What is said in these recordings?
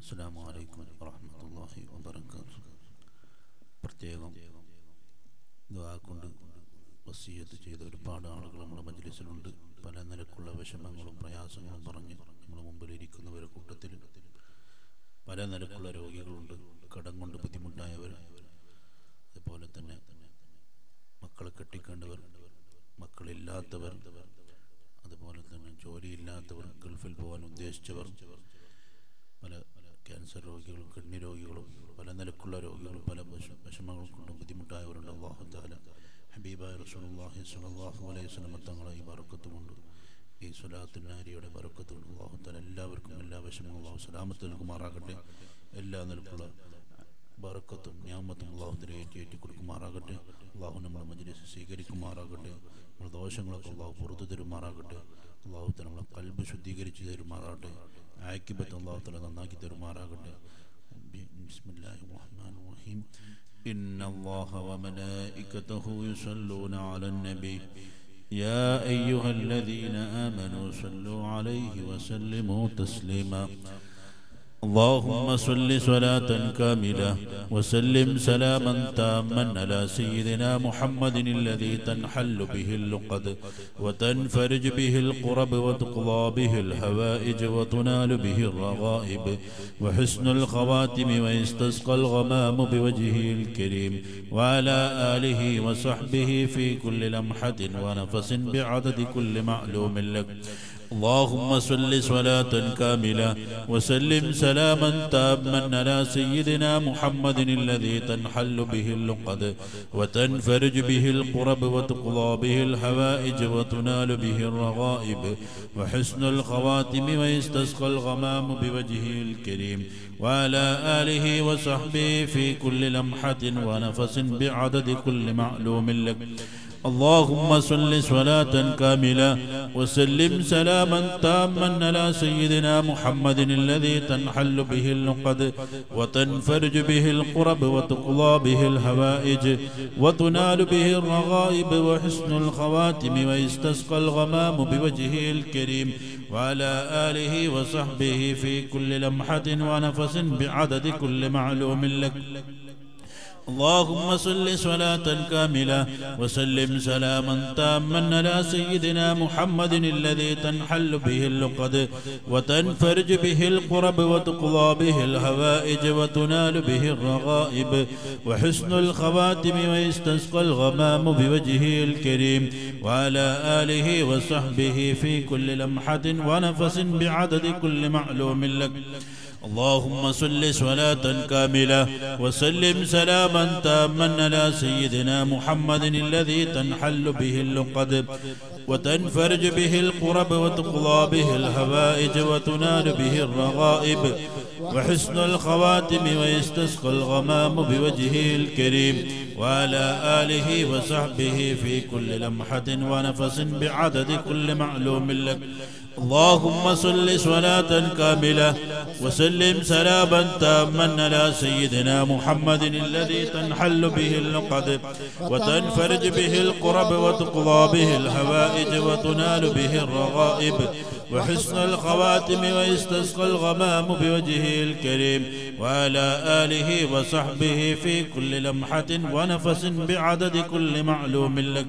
അസ്സാം വലൈക്കും വാഹമത്തല്ലാഹി വബർക്കാത്തു പ്രത്യേകം ദുആ കൊണ്ട് വസീയത്ത് ചെയ്ത ഒരുപാട് ആളുകൾ നമ്മുടെ മജ്ലിസിലുണ്ട് പല നിലക്കുള്ള വിഷമങ്ങളും പ്രയാസങ്ങളും പറഞ്ഞ് നമ്മുടെ മുമ്പിൽ ഇരിക്കുന്നവരെ കൂട്ടത്തിൽ പല നിലക്കുള്ള രോഗികളുണ്ട് കടം കൊണ്ട് ബുദ്ധിമുട്ടായവർ അതുപോലെ തന്നെ മക്കളെ കെട്ടിക്കേണ്ടവർ മക്കളില്ലാത്തവർ അതുപോലെ തന്നെ ജോലിയില്ലാത്തവർ ഗൾഫിൽ പോകാൻ ഉദ്ദേശിച്ചവർ പല ക്യാൻസർ രോഗികളും കിഡ്നി രോഗികളും പല നിലക്കുള്ള രോഗികളും പല വിഷ- വിഷമങ്ങൾ കൊണ്ടും ബുദ്ധിമുട്ടായവരുണ്ട് അള്ളാഹു താല ഹബീബായ റസൂലുള്ളാഹി സ്വല്ലല്ലാഹു അലൈഹി വസല്ലം തങ്ങളെ ഈ ബറക്കത്ത് കൊണ്ട് ഈ സ്വലാത്തിൻ നാരിയുടെ ബറക്കത്ത് കൊണ്ട് അള്ളാഹു താല എല്ലാവർക്കും എല്ലാ വിഷമങ്ങളും അള്ളാഹു സലാമത്ത് നൽകുമാറാകട്ടെ എല്ലാ നിലക്കുള്ള ബറക്കത്തും ഞാമത്തും അള്ളാഹുത്തിനെ ഏറ്റി ഏറ്റി കൊടുക്കുമാറാകട്ടെ അള്ളാഹു നമ്മളെ മജ്ലിസ് സ്വീകരിക്കുമാറാകട്ടെ നമ്മുടെ ദോഷങ്ങളൊക്കെ അള്ളാഹു പുറത്തു തരുമാറാകട്ടെ അള്ളാഹുത്തെ നമ്മളെ കൽബ് ശുദ്ധീകരിച്ച് തരുമാറാകട്ടെ ആക്കിബത്ത് അള്ളാഹുത്തല നന്നാക്കി തരുമാറാകട്ടെ بسم الله الرحمن الرحيم إن الله وملائكته يصلون على النبي يا أيها الذين آمنوا صلوا عليه وسلموا تسليما اللهم صل صلاة كاملة وسلم سلاما تاما على سيدنا محمد الذي تنحل به اللقد وتنفرج به القرب وتقضى به الحوائج وتنال به الرغائب وحسن الخواتم ويستسقى الغمام بوجهه الكريم وعلى آله وصحبه في كل لمحة ونفس بعدد كل معلوم لك اللهم صل صلاة كاملة وسلم سلاما تاما على سيدنا محمد الذي تنحل به اللقد وتنفرج به القرب وتقضى به الحوائج وتنال به الرغائب وحسن الخواتم ويستسقى الغمام بوجهه الكريم وعلى آله وصحبه في كل لمحة ونفس بعدد كل معلوم لك اللهم صل صلاة كاملة وسلم سلاما تاما على سيدنا محمد الذي تنحل به اللقد وتنفرج به القرب وتقضى به الهوائج وتنال به الرغائب وحسن الخواتم ويستسقى الغمام بوجهه الكريم وعلى آله وصحبه في كل لمحة ونفس بعدد كل معلوم لك اللهم صل صلاة كاملة وسلم سلاما تاما على سيدنا محمد الذي تنحل به اللقد وتنفرج به القرب وتقضى به الهوائج وتنال به الرغائب وحسن الخواتم ويستسقى الغمام بوجهه الكريم وعلى آله وصحبه في كل لمحة ونفس بعدد كل معلوم لك اللهم صل صلاة كاملة وسلم سلاما تاما على سيدنا محمد الذي تنحل به اللقد وتنفرج به القرب وتقضى به الهوائج وتنال به الرغائب وحسن الخواتم ويستسقى الغمام بوجهه الكريم وعلى آله وصحبه في كل لمحة ونفس بعدد كل معلوم لك اللهم صل صلاة كاملة وسلم سلاما تاما على سيدنا محمد الذي تنحل به اللقد وتنفرج به القرب وتقضى به الهوائج وتنال به الرغائب وحسن الخواتم ويستسقى الغمام بوجهه الكريم وعلى آله وصحبه في كل لمحة ونفس بعدد كل معلوم لك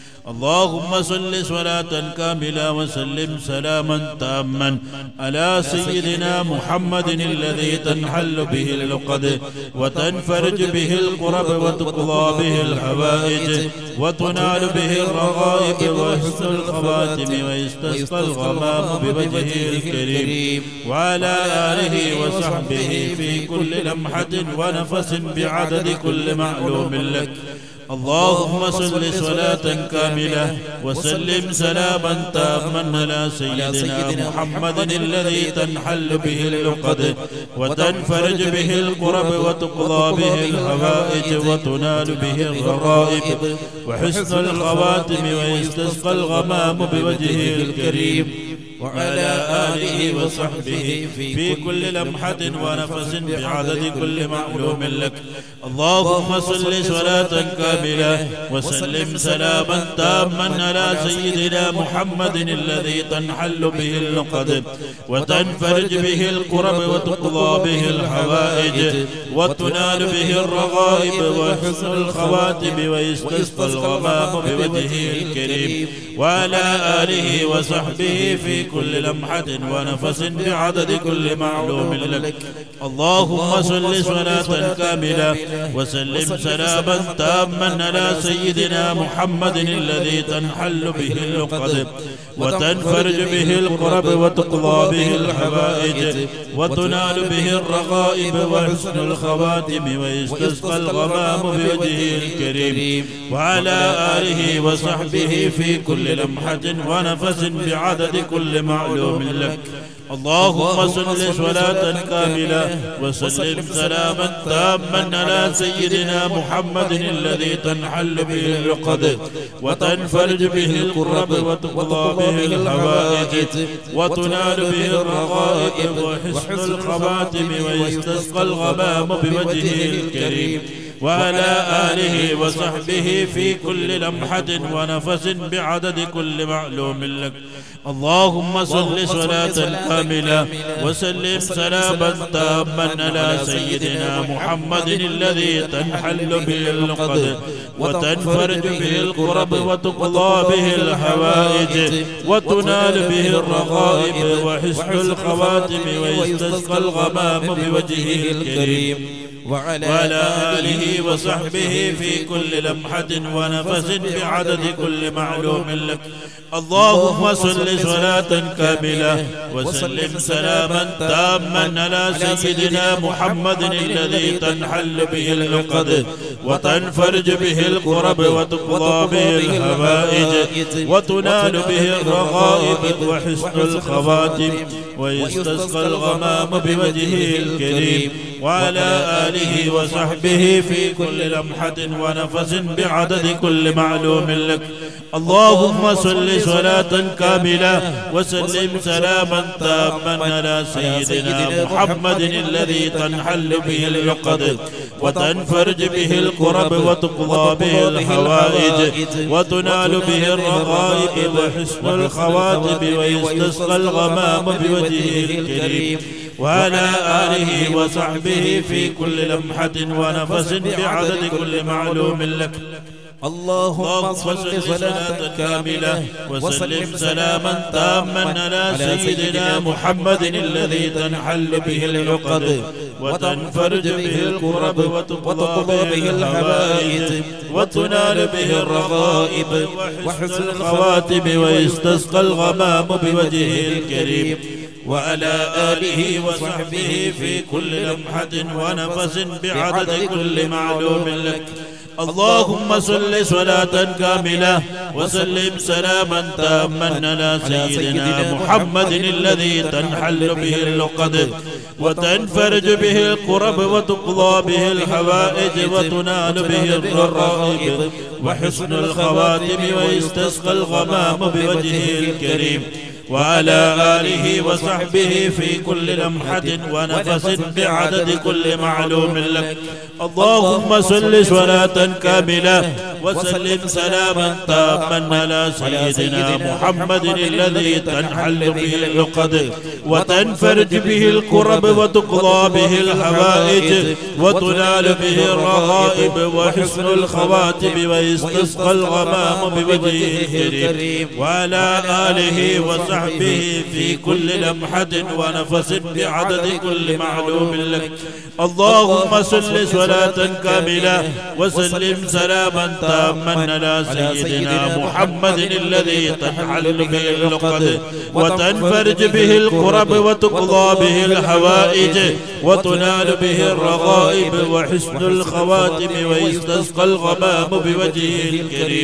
اللهم صل صلاة كاملة وسلم سلاما تاما على سيدنا محمد الذي تنحل به اللقد وتنفرج به القرب وتقضى به الحوائج وتنال به الرغائب وحسن الخواتم ويستسقى الغمام بوجهه الكريم وعلى آله وصحبه في كل لمحة ونفس بعدد كل معلوم لك اللهم صل صلاة كاملة وسلم سلاما تاما على سيدنا محمد الذي تنحل به اللقد وتنفرج به القرب وتقضى به الهوائج وتنال به الغرائب وحسن الخواتم ويستسقى الغمام بوجهه الكريم وعلى آله وصحبه في كل لمحة ونفس بعدد كل معلوم لك اللهم صل صلاة كاملة وسلم سلاما تاما على سيدنا محمد الذي تنحل به اللقد وتنفرج به الكرب وتقضى به الحوائج وتنال به الرغائب وحسن الخواتم ويستسقى الغمام بوجهه الكريم وعلى آله وصحبه في كل لمحة ونفس بعدد كل معلوم لك اللهم صل صلاة كاملة وسلم سلاما تاما على سيدنا محمد الذي تنحل به اللقد وتنفرج به القرب وتقضى به الحوائج وتنال به الرغائب وحسن الخواتم ويستسقى الغمام بوجهه الكريم وعلى آله وصحبه في كل لمحة ونفس بعدد كل معلوم لك اللهم صل صلاة كاملة وسلم سلاما تاما على سيدنا محمد الذي تنحل به العقد وتنفرج به الكرب وتقضى به الحوائج وتنال به الرغائب وحسن الخواتم ويستسقى الغمام بوجهه الكريم وعلى آله وصحبه في كل لمحة ونفس بعدد كل معلوم لك اللهم صل صلاة كاملة وسلم سلاما تاما على سيدنا محمد الذي تنحل به اللقد وتنفرج به الكرب وتقضى به الحوائج وتنال به الرغائب وحسن الخواتم ويستسقى الغمام بوجهه الكريم وعلى آله وصحبه في كل لمحة ونفس بعدد كل معلوم لك اللهم صل صلاة كاملة وسلم سلاما تاما على سيدنا محمد الذي تنحل به اللقد وتنفرج به الكرب وتقضى به الحوائج وتنال به الرغائب وحسن الخواتم ويستسقى الغمام بوجهه الكريم وعلى آله وصحبه في كل لمحة ونفس بعدد كل معلوم لك اللهم صل صلاة كاملة وسلم سلاما تاما على سيدنا محمد الذي تنحل به العقد وتنفرج به الكرب وتقضى به الحوائج وتنال به الرغائب وحسن الخواتم ويستسقى الغمام بوجهه الكريم وعلى آله وصحبه في كل لمحة ونفس بعدد كل معلوم لك اللهم صل صلاة كاملة وسلم سلاما تاما على سيدنا محمد الذي تنحل به العقد وتنفرج به الكرب وتقضى به الحوائج وتنال به الرغائب وحسن الخواتم ويستسقى الغمام بوجهه الكريم وعلى آله وصحبه في كل لمحة ونفس بعدد كل معلوم لك اللهم صل صلاة كاملة وسلم سلاما تاما على سيدنا محمد الذي تنحل به اللقد وتنفرج به الكرب وتقضى به الحوائج وتنال به الرغائب وحسن الخواتم ويستسقى الغمام بوجهه الكريم وعلى آله وصحبه في كل لمحة ونفس بعدد كل معلوم لك اللهم صل صلاة كاملة وسلم سلاما تاما على سيدنا محمد الذي تنحل به العقد وتنفرج به الكرب وتقضى به الحوائج وتنال به الرغائب وحسن الخواتم ويستسقى الغمام بوجهه الكريم وعلى آله وصحبه في كل لمحة ونفس بعدد كل معلوم لك اللهم صل صلاة كاملة وسلم سلاما تاما على سيدنا محمد الذي تنحل به العقد وتنفرج به الكرب وتقضى به الحوائج وتنال به الرغائب وحسن الخواتم ويستسقى الغمام بوجهه الكريم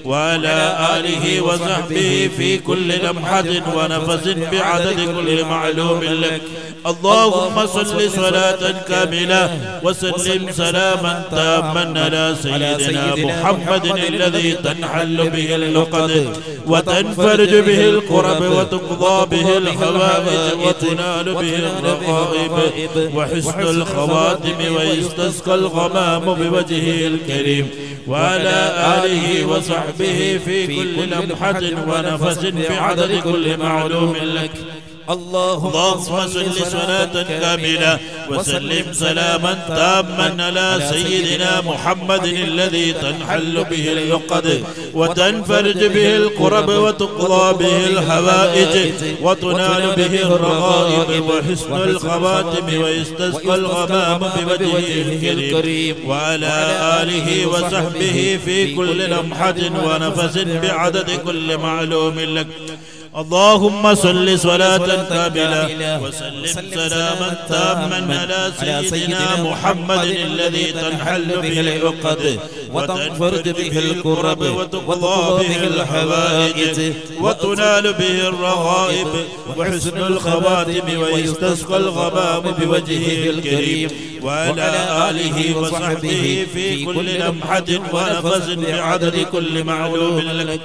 وعلى آله وصحبه في كل لمحة ونفس بعدد كل معلوم لك اللهم صل صلاة كاملة وسلم سلاما تاما على سيدنا محمد الذي تنحل به اللقد وتنفرج به الكرب وتقضى به الحوائج وتنال به الرغائب وحسن الخواتم ويستسقى الغمام بوجهه الكريم وعلى آله وصحبه في كل لمحة ونفس بعدد كل معلوم لك اللهم صل صلاة كاملة وسلم سلاما تاما على سيدنا محمد الذي تنحل به العقد وتنفرج به الكرب وتقضى به الحوائج وتنال به الرغائب وحسن الخواتم ويستسقى الغمام بوجهه الكريم وعلى آله وصحبه في كل لمحة ونفس بعدد كل معلوم لك اللهم صل صلاة كاملة وسلم سلاما تاما على سيدنا محمد الذي تنحل به العقد وتنفرج به الكرب وتقضى به الحوائج وتنال به الرغائب وحسن الخواتم ويستسقى الغمام بوجهه الكريم وعلى آله وصحبه في كل لمحة ونفس بعدد كل معلوم لك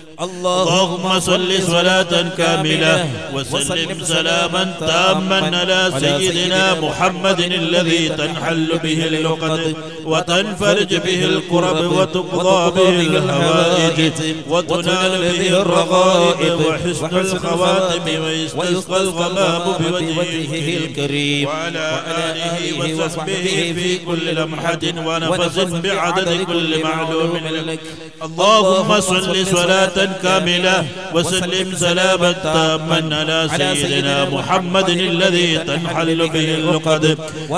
اللهم صل صلاة كاملة وسلم سلاما تاما على سيدنا محمد الذي تنحل به اللقد وتنفرج به الكرب وتقضى به الهوائج وتنال به الرغائب وحسن الخواتم ويستسقى الغمام بوجهه الكريم وعلى آله وصحبه في كل لمحة ونفس بعدد كل معلوم لك اللهم صل صلاة كاملة وسلم سلاما تاما على سيدنا محمد الذي تنحل به اللقد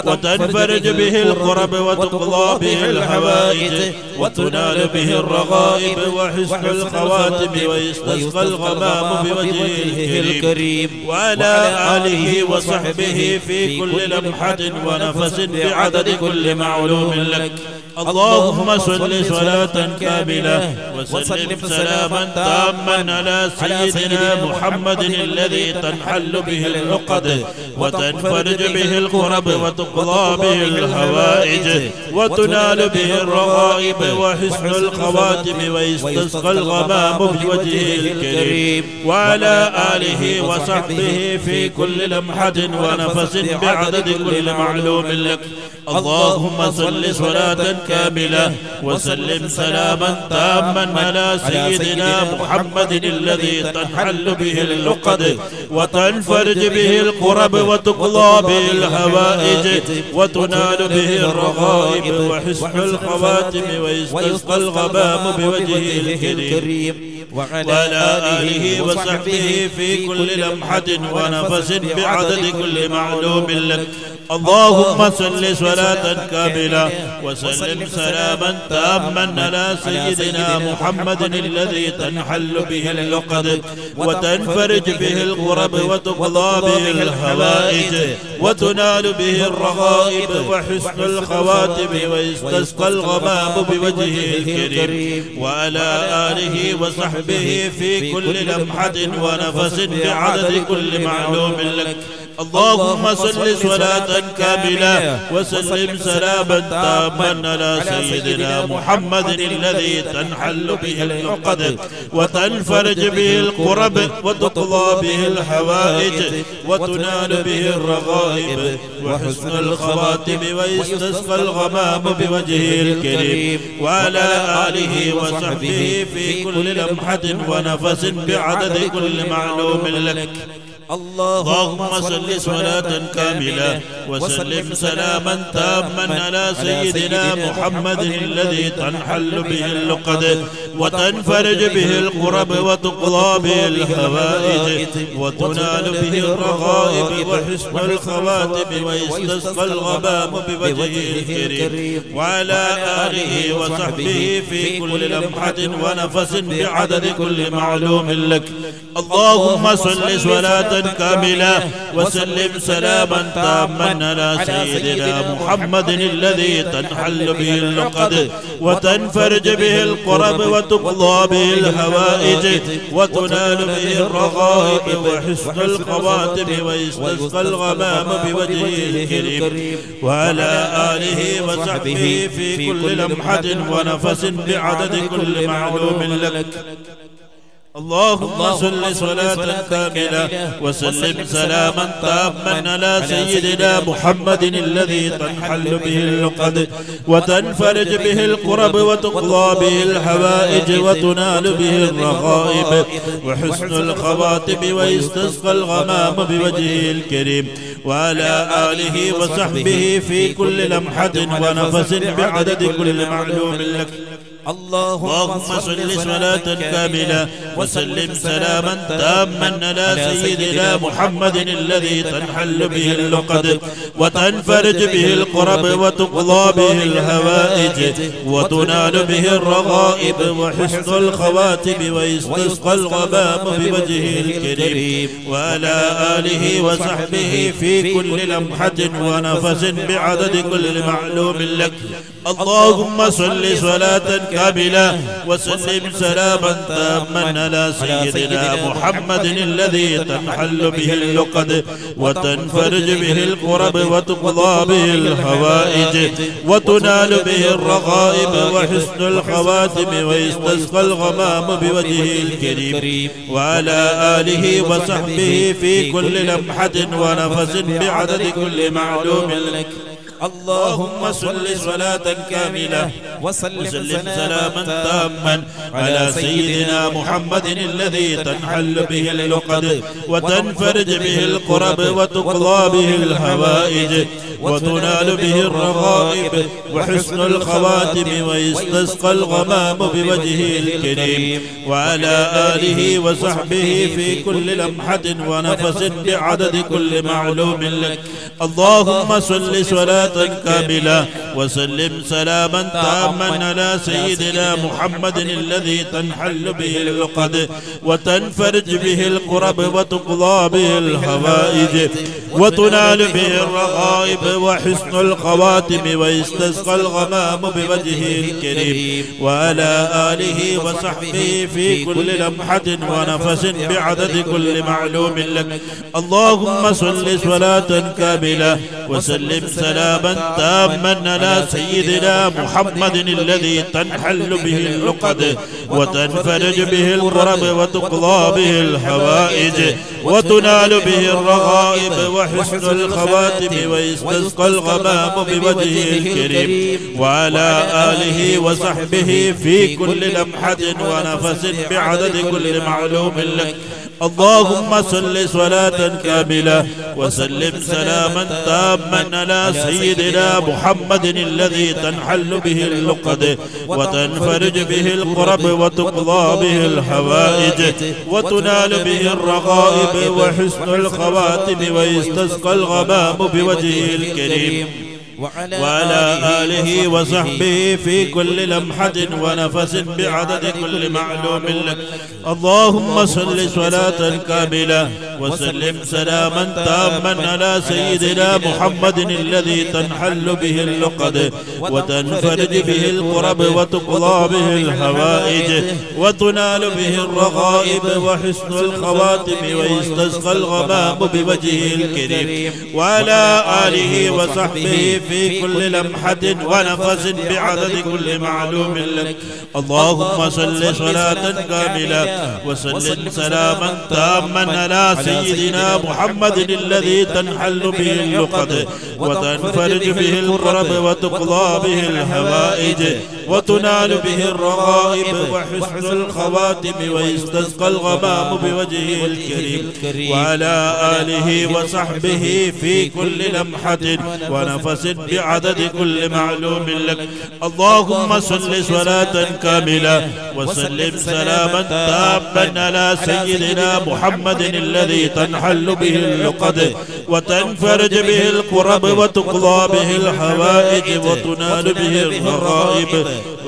وتنفرج به الكرب وتقضى به الحوائج وتنال به الرغائب وحسن الخواتم ويستسقى الغمام بوجهه الكريم وعلى آله وصحبه في كل لمحة ونفس بعدد كل معلوم لك اللهم صل صلاة كاملة وسلم سلاما تاما على سيدنا محمد الذي تنحل به العقد وتنفرج به الكرب وتقضى به الهوائج وتنال به الرغائب وحسن الخواتم ويستسقى الغمام بوجهه الكريم وعلى آله وصحبه في كل لمحة ونفس بعدد كل معلوم لك اللهم صل صلاة كاملة وسلم سلاما تاما على سيدنا محمد الذي تنحل به اللقد وتنفرج به الكرب وتقضى به الهوائج وتنال به الرغائب وحسن الخواتم ويستسقى الغمام بوجهه الكريم وعلى آله وصحبه في كل لمحة ونفس بعدد كل معلوم لك اللهم صل صلاة كاملة وسلم سلاما تاما على سيدنا محمد الذي تنحل به اللقد وتنفرج به الكرب وتقضى به الحوائج وتنال به الرغائب وحسن الخواتم ويستسقى الغمام بوجهه الكريم وعلى آله وصحبه في كل لمحة ونفس بعدد كل معلوم لك اللهم صل صلاة كاملة وسلم سلاما تاما على سيدنا محمد الذي تنحل به العقد وتنفرج به الكرب وتقضى به الحوائج وتنال به الرغائب وحسن الخواتم ويستسقى الغمام بوجهه الكريم وعلى آله وصحبه في كل لمحة ونفس بعدد كل معلوم لك اللهم صل صلاة كاملة وسلم سلاما تاما على سيدنا محمد الذي تنحل به اللقد وتنفرج به الكرب وتقضى به الهوائج وتنال به الرغائب وحسن الخواتم ويستسقى الغمام بوجهه الكريم وعلى آله وصحبه في كل لمحة ونفس بعدد كل معلوم لك اللهم صل صلاة كاملة وسلم سلاما تاما على سيدنا محمد الذي تنحل به اللقد وتنفرج به القرب وتقضى به الهوائج وتنال به الرغائب وحسن الخواتم ويستسقى الغمام بوجهه الكريم وعلى آله وصحبه في كل لمحة ونفس بعدد كل معلوم لك اللهم صل صلاة كاملة وسلم سلاما تاما على سيدنا محمد الذي تنحل به اللقد وتنفرج به القرب وتقضى به الحوائج وتنال به الرغائب وحسن الخواتم ويستسقى الغمام بوجهه الكريم وعلى آله وصحبه في كل لمحة ونفس بعدد كل معلوم لك اللهم صل صلاة كاملة وسلم سلاما تاما على سيدنا محمد الذي تنحل به اللقد وتنفرج به القرب وتقضى به الهوائج وتنال به الرغائب وحسن الخواتم ويستسقى الغمام بوجهه الكريم وعلى آله وصحبه في كل لمحة ونفس بعدد كل معلوم لك اللهم صل صلاة كاملة وسلم سلاما تاما على سيدنا محمد الذي تنحل به اللقد وتنفرج به القرب وتقضى به الهوائج وتنال به الرغائب وحسن الخواتم ويستسقى الغمام بوجهه الكريم وعلى آله وصحبه في كل لمحة ونفس بعدد كل معلوم لك اللهم صل صلاة كاملة وسلم سلاما تاما على سيدنا محمد الذي تنحل به اللقد وتنفرج به القرب وتقضى به الهوائج وتنال به الرغائب وحسن الخواتم ويستسقى الغمام بوجهه الكريم وعلى آله وصحبه في كل لمحة ونفس بعدد كل معلوم لك اللهم صل صلاة كاملة وسلم سلاما تاما على سيدنا محمد الذي تنحل به اللقد وتنفرج به القرب وتقضى به الهوائج وتنال به الرغائب وحسن الخواتم ويستسقى الغمام بوجهه الكريم وعلى آله وصحبه في كل لمحة ونفس بعدد كل معلوم لك اللهم صل صلاة كاملة وسلم سلاما تاما على سيدنا محمد الذي تنحل به اللقد وتنفرج به القرب وتقضى به الهوائج وتنال به الرغائب وحسن الخواتم ويستسقى الغمام بوجهه الكريم وعلى آله وصحبه في كل لمحة ونفس بعدد كل معلوم لك اللهم صل صلاة كاملة وسلم سلاما تاما على سيدنا محمد الذي تنحل به اللقد وتنفرج به القرب وتقضى به الحوائج وتنال به الرغائب وحسن الخواتم ويستسقى الغمام بوجهه الكريم وعلى آله وصحبه في كل لمحة ونفس بعدد كل معلوم لك اللهم صل صلاة كاملة وسلم سلاما تاما على سيدنا محمد الذي تنحل به اللقد وتنفرج به القرب وتقضى به الهوائج وتنال به الرغائب وحسن الخواتم ويستسقى الغمام بوجهه الكريم وعلى آله وصحبه في كل لمحة ونفس بعدد كل معلوم لك اللهم صل صلاة كاملة وسلم سلاما تاما على سيدنا محمد الذي تنحل به اللقد وتنفرج به القرب وتقضى به الهوائج وتنال به الرغائب وحسن الخواتم ويستسقى الغمام بوجهه الكريم وعلى آله وصحبه في كل لمحة ونفس بعدد كل معلوم لك اللهم صل صلاة كاملة وسلم سلاما تاما على سيدنا محمد الذي تنحل به اللقد وتنفرج به القرب وتقضى به الحوائج وتنال به الرغائب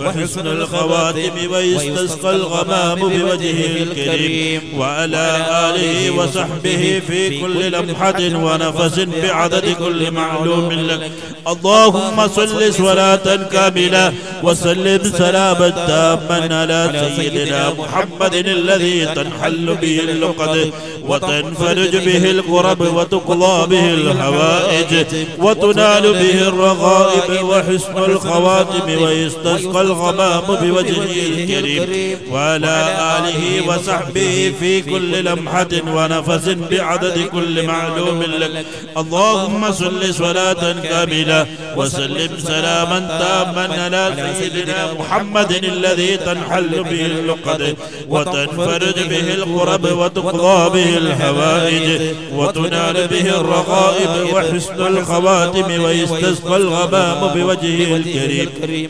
وحسن الخواتم ويستسقى الغمام بوجهه الكريم وعلى آله وصحبه في كل لمحة ونفس بعدد كل معلوم لك اللهم صل صلاة كاملة وسلم سلاما تاما على سيدنا محمد الذي تنحل به اللقد وتنفرج به الكرب وتقضى به الحوائج وتنال به الرغائب وحسن الخواتم ويستسقى الغمام بوجهه الكريم وعلى آله وصحبه في كل لمحة ونفس بعدد كل معلوم لك اللهم صل صلاة كاملة وسلم سلاما تاما على سيدنا محمد الذي تنحل به اللقد وتنفرج به القرب وتقضى به الحوائج وتنال به الرغائب وحسن الخواتم ويستسقى الغمام بوجهه الكريم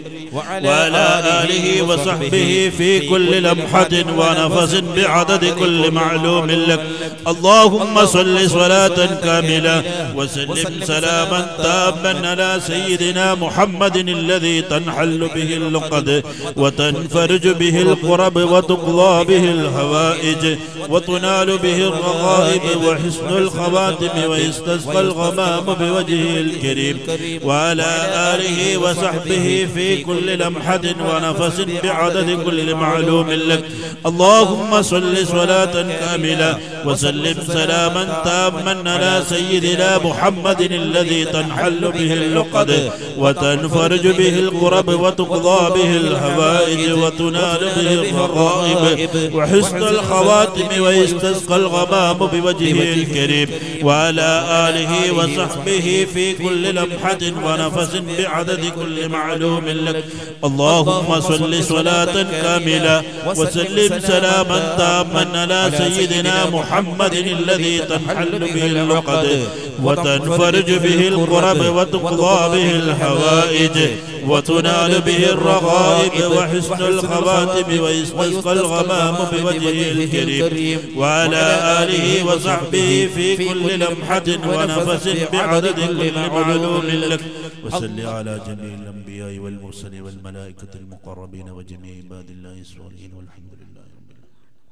وعلى آله وصحبه في كل لمحة ونفس بعدد كل معلوم لك اللهم صل صلاة كاملة وسلم سلاما تاما على سيدنا محمد الذي تنحل به اللقد وتنفرج به القرب وتقضى به الهوائج وتنال به الرغائب وحسن الخواتم ويستسقى الغمام بوجهه الكريم وعلى آله وصحبه في كل لمحة ونفس بعدد كل معلوم لك اللهم صل صلاة كاملة وسلم سلاما تاما على سيدنا محمد الذي تنحل به اللقد وتنفرج به القرب وتقضى به الهوائج وتنال به الرغائب وحسن الخواتم ويستسقى الغمام بوجهه الكريم وعلى آله وصحبه في كل لمحة ونفس بعدد كل معلوم لك اللهم صل صلاة كاملة وسلم سلاما تاما على سيدنا محمد الذي تنحل به اللقد وتنفرج به القرب وتقضى به الحوائج وتنال به الرغائب وحسن الخواتم ويستسقى الغمام بوجهه الكريم وعلى آله وصحبه في كل لمحة ونفس بعدد كل معلوم لك وصل على جميع الأنبياء والمرسلين والملائكة المقربين وجميع عباد الله الصالحين والحمد لله رب العالمين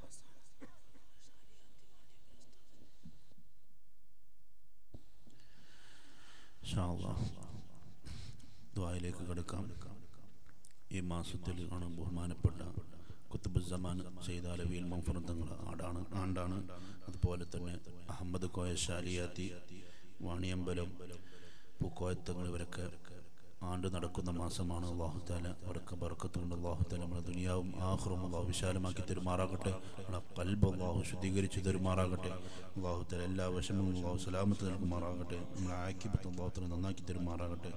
ഇൻഷാ അല്ലാഹ്. ദുആയിലേക്ക് കടക്കാം ഈ മാസത്തിൽ ആണ് ബഹുമാനപ്പെട്ട കുത്തുബുസമാൻ ചെയ്താലവിയിൽ മംഫറത്തങ്ങൾ ആടാണ് ആണ്ടാണ് അതുപോലെ തന്നെ അഹമ്മദ് കോയ ഷാലിയാത്തി വാണിയമ്പലം പൂക്കോയത്തങ്ങൾ ഇവരൊക്കെ ആണ്ട് നടക്കുന്ന മാസമാണ് അള്ളാഹുത്താല അവർക്ക് ബർക്കത്തുകൊണ്ട് അള്ളാഹുത്താല നമ്മുടെ ദുനിയാവും ആഹ്റും അള്ളാഹു വിശാലമാക്കി തരുമാറാകട്ടെ നമ്മുടെ കൽബ് അള്ളാഹു ശുദ്ധീകരിച്ച് തരുമാറാകട്ടെ അള്ളാഹുത്താല എല്ലാ വിഷമവും അള്ളാഹു സലാമത്ത് നൽകുമാറാകട്ടെ നമ്മുടെ ആക്കിബത്ത് അള്ളാഹുത്താല നന്നാക്കി തരുമാറാകട്ടെ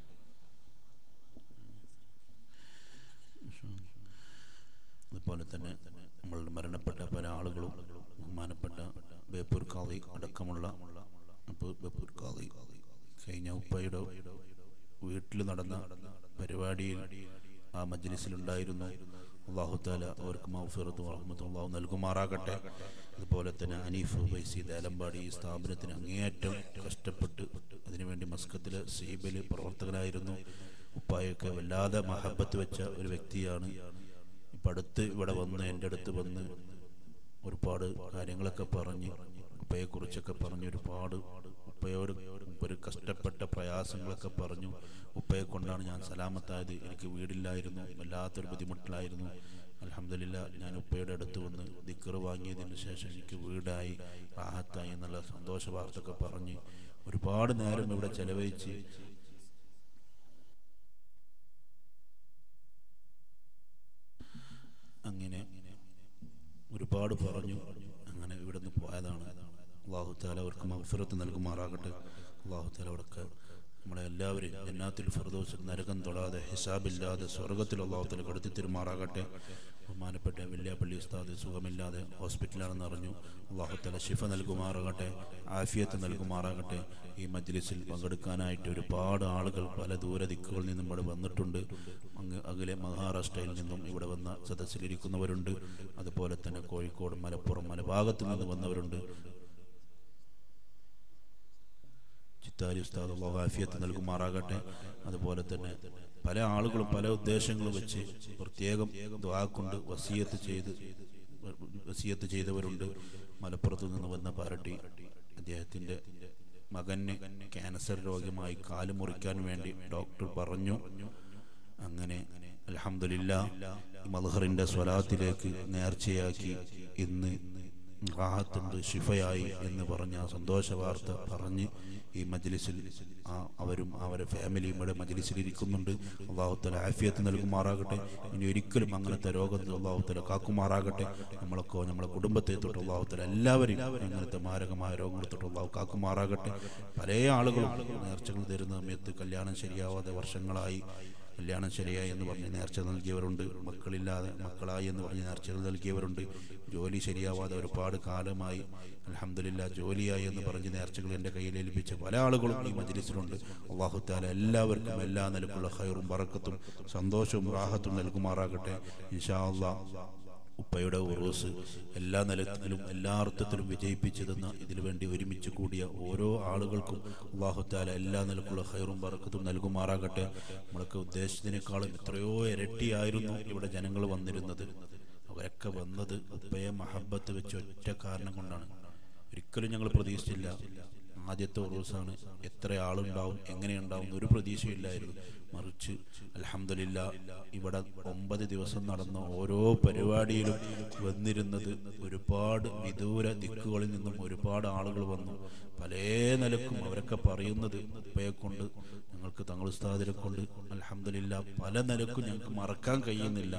അതുപോലെ തന്നെ നമ്മളുടെ മരണപ്പെട്ട പല ആളുകളും ബഹുമാനപ്പെട്ട ബേപ്പൂർ കാളി അടക്കമുള്ള അപ്പോൾ ബേപ്പൂർ കാളി കഴിഞ്ഞ ഉപ്പയുടെ വീട്ടിൽ നടന്ന പരിപാടിയിൽ ആ മജ്ലിസിലുണ്ടായിരുന്നു അള്ളാഹുത്താല അവർക്ക് മൗഫിറത്തും റഹ്മത്തും അള്ളാഹു നൽകുമാറാകട്ടെ അതുപോലെ തന്നെ അനീഫ് വൈസി ദേലമ്പാടി ഈ സ്ഥാപനത്തിന് അങ്ങേയറ്റം കഷ്ടപ്പെട്ട് അതിനുവേണ്ടി മസ്കത്തിലെ സീബില് പ്രവർത്തകനായിരുന്നു ഉപ്പായൊക്കെ വല്ലാതെ മഹബത്ത് വെച്ച ഒരു വ്യക്തിയാണ് ഇപ്പം അടുത്ത് ഇവിടെ വന്ന് എൻ്റെ അടുത്ത് വന്ന് ഒരുപാട് കാര്യങ്ങളൊക്കെ പറഞ്ഞ് ഉപ്പയെക്കുറിച്ചൊക്കെ പറഞ്ഞ് ഒരുപാട് ഉപ്പയോട് ഒരു കഷ്ടപ്പെട്ട പ്രയാസങ്ങളൊക്കെ പറഞ്ഞു ഉപ്പയെ കൊണ്ടാണ് ഞാൻ സലാമത്തായത് എനിക്ക് വീടില്ലായിരുന്നു വല്ലാത്തൊരു ബുദ്ധിമുട്ടിലായിരുന്നു അലഹമില്ല ഞാൻ ഉപ്പയുടെ അടുത്ത് വന്ന് ദിക്കറ് വാങ്ങിയതിന് ശേഷം എനിക്ക് വീടായി റാഹത്തായി എന്നുള്ള സന്തോഷ വാർത്തയൊക്കെ പറഞ്ഞ് ഒരുപാട് നേരം ഇവിടെ ചെലവഴിച്ച് അങ്ങനെ ഒരുപാട് പറഞ്ഞു അങ്ങനെ ഇവിടെ നിന്ന് പോയതാണ് അള്ളാഹു താല അവർക്ക് മഹഫിറത്ത് നൽകുമാറാകട്ടെ അള്ളാഹു താല അവിടൊക്കെ നമ്മളെ എല്ലാവരും എന്നാത്തിൽ ഫിർദോസിൽ നരകം തൊടാതെ ഹിസാബില്ലാതെ സ്വർഗത്തിൽ അള്ളാഹു താല കടത്തി തരുമാറാകട്ടെ ബഹുമാനപ്പെട്ട വെള്ളിയാപ്പള്ളി ഉസ്താദ് സുഖമില്ലാതെ ഹോസ്പിറ്റലാണെന്ന് അറിഞ്ഞു അള്ളാഹു താല ഷിഫ നൽകുമാറാകട്ടെ ആഫിയത്ത് നൽകുമാറാകട്ടെ ഈ മജ്ലിസിൽ പങ്കെടുക്കാനായിട്ട് ഒരുപാട് ആളുകൾ പല ദൂര ദിക്കുകളിൽ നിന്നും ഇവിടെ വന്നിട്ടുണ്ട് അങ്ങ് അകലെ മഹാരാഷ്ട്രയിൽ നിന്നും ഇവിടെ വന്ന സദസ്സിലിരിക്കുന്നവരുണ്ട് അതുപോലെ തന്നെ കോഴിക്കോട് മലപ്പുറം മലഭാഗത്തു നിന്ന് വന്നവരുണ്ട് മുക്താരി ഉസ്താദ് അള്ളാഹു ആഫിയത്ത് നൽകുമാറാകട്ടെ അതുപോലെ തന്നെ പല ആളുകളും പല ഉദ്ദേശങ്ങളും വെച്ച് പ്രത്യേകം ദ്വാ കൊണ്ട് വസീയത്ത് ചെയ്ത് വസീയത്ത് ചെയ്തവരുണ്ട് മലപ്പുറത്തു നിന്ന് വന്ന പാരട്ടി അദ്ദേഹത്തിന്റെ മകന് ക്യാൻസർ രോഗമായി കാല് മുറിക്കാൻ വേണ്ടി ഡോക്ടർ പറഞ്ഞു അങ്ങനെ അലഹമില്ല മൽഹറിന്റെ സ്വലാത്തിലേക്ക് നേർച്ചയാക്കി ഇന്ന് റാഹത്തുണ്ട് ഷിഫയായി എന്ന് പറഞ്ഞ ആ സന്തോഷ വാർത്ത പറഞ്ഞ് ഈ മജ്ലിസിൽ ആ അവരും അവരുടെ ഫാമിലിയും ഇവിടെ മജ്ലിസിൽ ഇരിക്കുന്നുണ്ട് അള്ളാഹുത്തല ആഫിയത്ത് നൽകുമാറാകട്ടെ ഇനി ഒരിക്കലും അങ്ങനത്തെ രോഗത്തിൽ അള്ളാഹുത്തല കാക്കുമാറാകട്ടെ നമ്മളൊക്കെ നമ്മളെ കുടുംബത്തെ തൊട്ട് അള്ളാഹുത്തല എല്ലാവരെയും അങ്ങനത്തെ മാരകമായ രോഗങ്ങൾ തൊട്ട് അള്ളാഹു കാക്കുമാറാകട്ടെ പല ആളുകളും നേർച്ചകൾ തരുന്ന സമയത്ത് കല്യാണം ശരിയാവാതെ വർഷങ്ങളായി കല്യാണം ശരിയായി എന്ന് പറഞ്ഞ് നേർച്ച നൽകിയവരുണ്ട് മക്കളില്ലാതെ മക്കളായി എന്ന് പറഞ്ഞ് നേർച്ചകൾ നൽകിയവരുണ്ട് ജോലി ശരിയാവാതെ ഒരുപാട് കാലമായി അലഹമില്ല ജോലിയായി എന്ന് പറഞ്ഞ് നേർച്ചകൾ എൻ്റെ കയ്യിൽ ഏൽപ്പിച്ച പല ആളുകളും ഈ മജ്ലിസിലുണ്ട് അള്ളാഹുത്താല എല്ലാവർക്കും എല്ലാ നിലക്കുള്ള ഹൈറും പറക്കത്തും സന്തോഷവും റാഹത്തും നൽകുമാറാകട്ടെ ഇൻഷാ അള്ളാഹ് ഉപ്പയുടെ ഉറൂസ് എല്ലാ നിലത്തിലും എല്ലാ അർത്ഥത്തിലും വിജയിപ്പിച്ചു തന്ന ഇതിനു വേണ്ടി ഒരുമിച്ച് കൂടിയ ഓരോ ആളുകൾക്കും അള്ളാഹുത്താല എല്ലാ നിലക്കുള്ള ഹൈറും പറക്കത്തും നൽകുമാറാകട്ടെ നമ്മളൊക്കെ ഉദ്ദേശിച്ചതിനേക്കാളും എത്രയോ ഇരട്ടിയായിരുന്നു ഇവിടെ ജനങ്ങൾ വന്നിരുന്നത് അവരൊക്കെ വന്നത് ഉപ്പയെ മഹബത്ത് വെച്ച് ഒറ്റ കാരണം കൊണ്ടാണ് ഒരിക്കലും ഞങ്ങൾ പ്രതീക്ഷിച്ചില്ല ആദ്യത്തെ ഉറൂസാണ് എത്ര ആളുണ്ടാവും എങ്ങനെയുണ്ടാവും ഒരു പ്രതീക്ഷയില്ലായിരുന്നു മറിച്ച് അലഹമില്ല ഇവിടെ ഒമ്പത് ദിവസം നടന്ന ഓരോ പരിപാടിയിലും വന്നിരുന്നത് ഒരുപാട് വിദൂര ദിക്കുകളിൽ നിന്നും ഒരുപാട് ആളുകൾ വന്നു പല നിലക്കും അവരൊക്കെ പറയുന്നത് ഉപ്പയെ കൊണ്ട് ഞങ്ങൾക്ക് തങ്ങൾ ഉസ്താദിനെ കൊണ്ട് അലഹമില്ല പല നിലക്കും ഞങ്ങൾക്ക് മറക്കാൻ കഴിയുന്നില്ല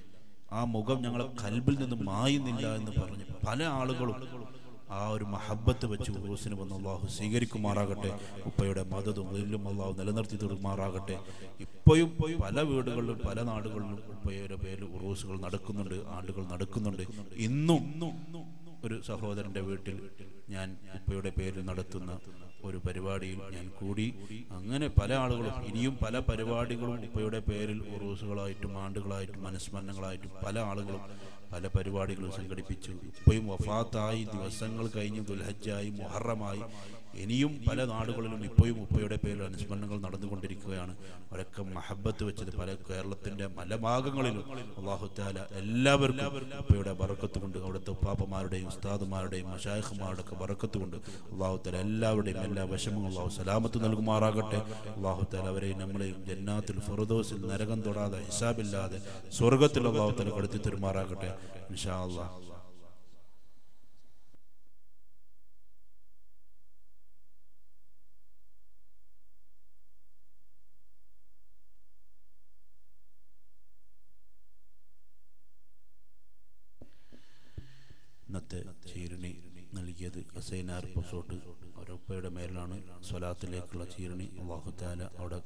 ആ മുഖം ഞങ്ങളെ കൽബിൽ നിന്ന് മായുന്നില്ല എന്ന് പറഞ്ഞ് പല ആളുകളും ആ ഒരു മഹബത്ത് വെച്ച് ഉറൂസിന് വന്ന് അള്ളാഹു സ്വീകരിക്കുമാറാകട്ടെ ഉപ്പയുടെ മതതും എല്ലും അള്ളാഹു നിലനിർത്തി തീർമാറാകട്ടെ ഇപ്പോഴും പല വീടുകളിലും പല നാടുകളിലും ഉപ്പയുടെ പേരിൽ ഉറൂസുകൾ നടക്കുന്നുണ്ട് ആണ്ടുകൾ നടക്കുന്നുണ്ട് ഇന്നും ഒരു സഹോദരന്റെ വീട്ടിൽ ഞാൻ ഉപ്പയുടെ പേരിൽ നടത്തുന്ന ഒരു പരിപാടിയിൽ ഞാൻ കൂടി അങ്ങനെ പല ആളുകളും ഇനിയും പല പരിപാടികളും ഉപ്പയുടെ പേരിൽ ഉറൂസുകളായിട്ടും ആണ്ടുകളായിട്ടും അനുസ്മരണങ്ങളായിട്ടും പല ആളുകളും പല പരിപാടികളും സംഘടിപ്പിച്ചു ഇപ്പോഴും വഫാത്തായി ദിവസങ്ങൾ കഴിഞ്ഞ് ദുൽഹജ്ജായി മുഹറമായി ഇനിയും പല നാടുകളിലും ഇപ്പോഴും ഉപ്പയുടെ പേരിൽ അനുസ്മരണങ്ങൾ നടന്നുകൊണ്ടിരിക്കുകയാണ് അവരൊക്കെ മഹബത്ത് വെച്ചത് പല കേരളത്തിന്റെ പല ഭാഗങ്ങളിലും അള്ളാഹുത്താല എല്ലാവർക്കും ഉപ്പയുടെ ബറക്കത്ത് കൊണ്ട് അവിടുത്തെ ഉപ്പാപ്പമാരുടെയും ഉസ്താദുമാരുടെയും മഷായഖുമാരുടെ ഒക്കെ ബറക്കത്ത് കൊണ്ട് അള്ളാഹുത്താല എല്ലാവരുടെയും എല്ലാ വിഷമങ്ങളും അള്ളാഹു സലാമത്ത് നൽകുമാറാകട്ടെ അള്ളാഹുത്താല അവരെയും നമ്മളെയും ജന്നാത്തിൽ ഫുറദോസിൽ നരകം തൊടാതെ ഹിസാബില്ലാതെ സ്വർഗത്തിൽ അള്ളാഹുത്താല കടുത്തി തെരുമാറാകട്ടെ ഇൻഷാ അള്ളാഹ് ഇന്നത്തെ ചീരണി നൽകിയത് ഹസൈനാർ പൊസോട്ട് അവരൊപ്പയുടെ മേലാണ് സ്വലാത്തിലേക്കുള്ള ചീരണി അള്ളാഹുത്താല അവിടെ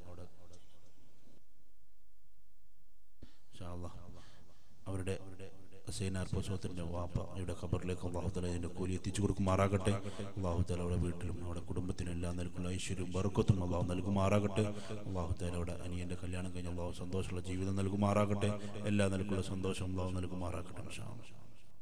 ഇൻഷാ അല്ലാഹ് അവരുടെ ഹസൈനാർ പൊസോത്തിന്റെ വാപ്പ ഇവിടെ ഖബറിലേക്ക് അള്ളാഹുത്തല ഇതിന്റെ കൂലി എത്തിച്ചു കൊടുക്കുമാറാകട്ടെ അള്ളാഹുത്താല അവിടെ വീട്ടിലും അവിടെ കുടുംബത്തിനും എല്ലാം നൽകുന്ന ഐശ്വര്യവും ബർക്കത്തും അള്ളാഹു നൽകുമാറാകട്ടെ അള്ളാഹുത്താല അവിടെ അനിയന്റെ കല്യാണം കഴിഞ്ഞ് അള്ളാഹു സന്തോഷമുള്ള ജീവിതം നൽകുമാറാകട്ടെ എല്ലാ നിലക്കുള്ള സന്തോഷം അള്ളാഹു നൽകുമാറാകട്ടെ ഇൻഷാ അല്ലാഹ്.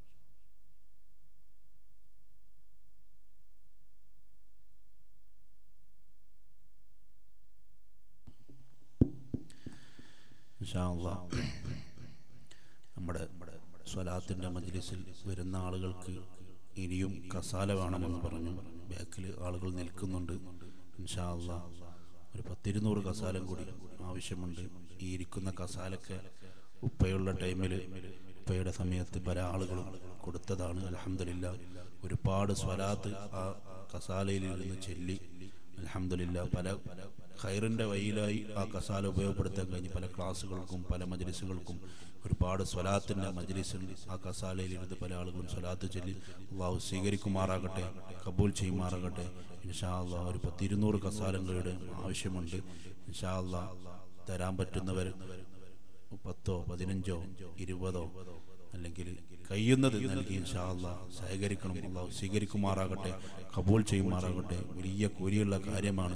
ഇൻഷാ അല്ലാഹ്. നമ്മുടെ സ്വലാത്തിന്റെ മജ്ലിസിൽ വരുന്ന ആളുകൾക്ക് ഇനിയും കസാല വേണമെന്ന് പറഞ്ഞു ബാക്കിൽ ആളുകൾ നിൽക്കുന്നുണ്ട് ഇൻഷാ അല്ലാഹ്. ഒരു പത്തിരുന്നൂറ് കസാലം കൂടി ആവശ്യമുണ്ട് ഈ ഇരിക്കുന്ന കസാലൊക്കെ ഉപ്പയുള്ള ടൈമിൽ ഉപ്പയുടെ സമയത്ത് പല ആളുകളും കൊടുത്തതാണ് അലഹമില്ല ഒരുപാട് സ്വലാത്ത് ആ കസാലയിൽ ഇരുന്ന് ചൊല്ലി അലഹമില്ല പല ഖൈറിന്റെ വഴിയിലായി ആ കസാല ഉപയോഗപ്പെടുത്താൻ കഴിഞ്ഞ് പല ക്ലാസ്സുകൾക്കും പല മജ്ലിസുകൾക്കും ഒരുപാട് സ്വലാത്തിന്റെ മജ്ലിസിൽ ആ കസാലയിൽ ഇരുന്ന് പല ആളുകളും സ്വലാത്ത് ചൊല്ലി അള്ളാഹു സ്വീകരിക്കുമാറാകട്ടെ കബൂൽ ചെയ്യുമാറാകട്ടെ ഇൻഷാ അള്ളാഹ് ഒരു പത്തിരുന്നൂറ് കസാലങ്ങളുടെ ആവശ്യമുണ്ട് ഇൻഷാ അള്ളാഹ് തരാൻ പറ്റുന്നവർ പത്തോ പതിനഞ്ചോ ഇരുപതോ അല്ലെങ്കിൽ കഴിയുന്നത് നൽകി ഇൻഷാ അള്ളാഹ് സഹകരിക്കണം അള്ളാഹു സ്വീകരിക്കുമാറാകട്ടെ കബൂൽ ചെയ്യുമാറാകട്ടെ വലിയ കൂലിയുള്ള കാര്യമാണ്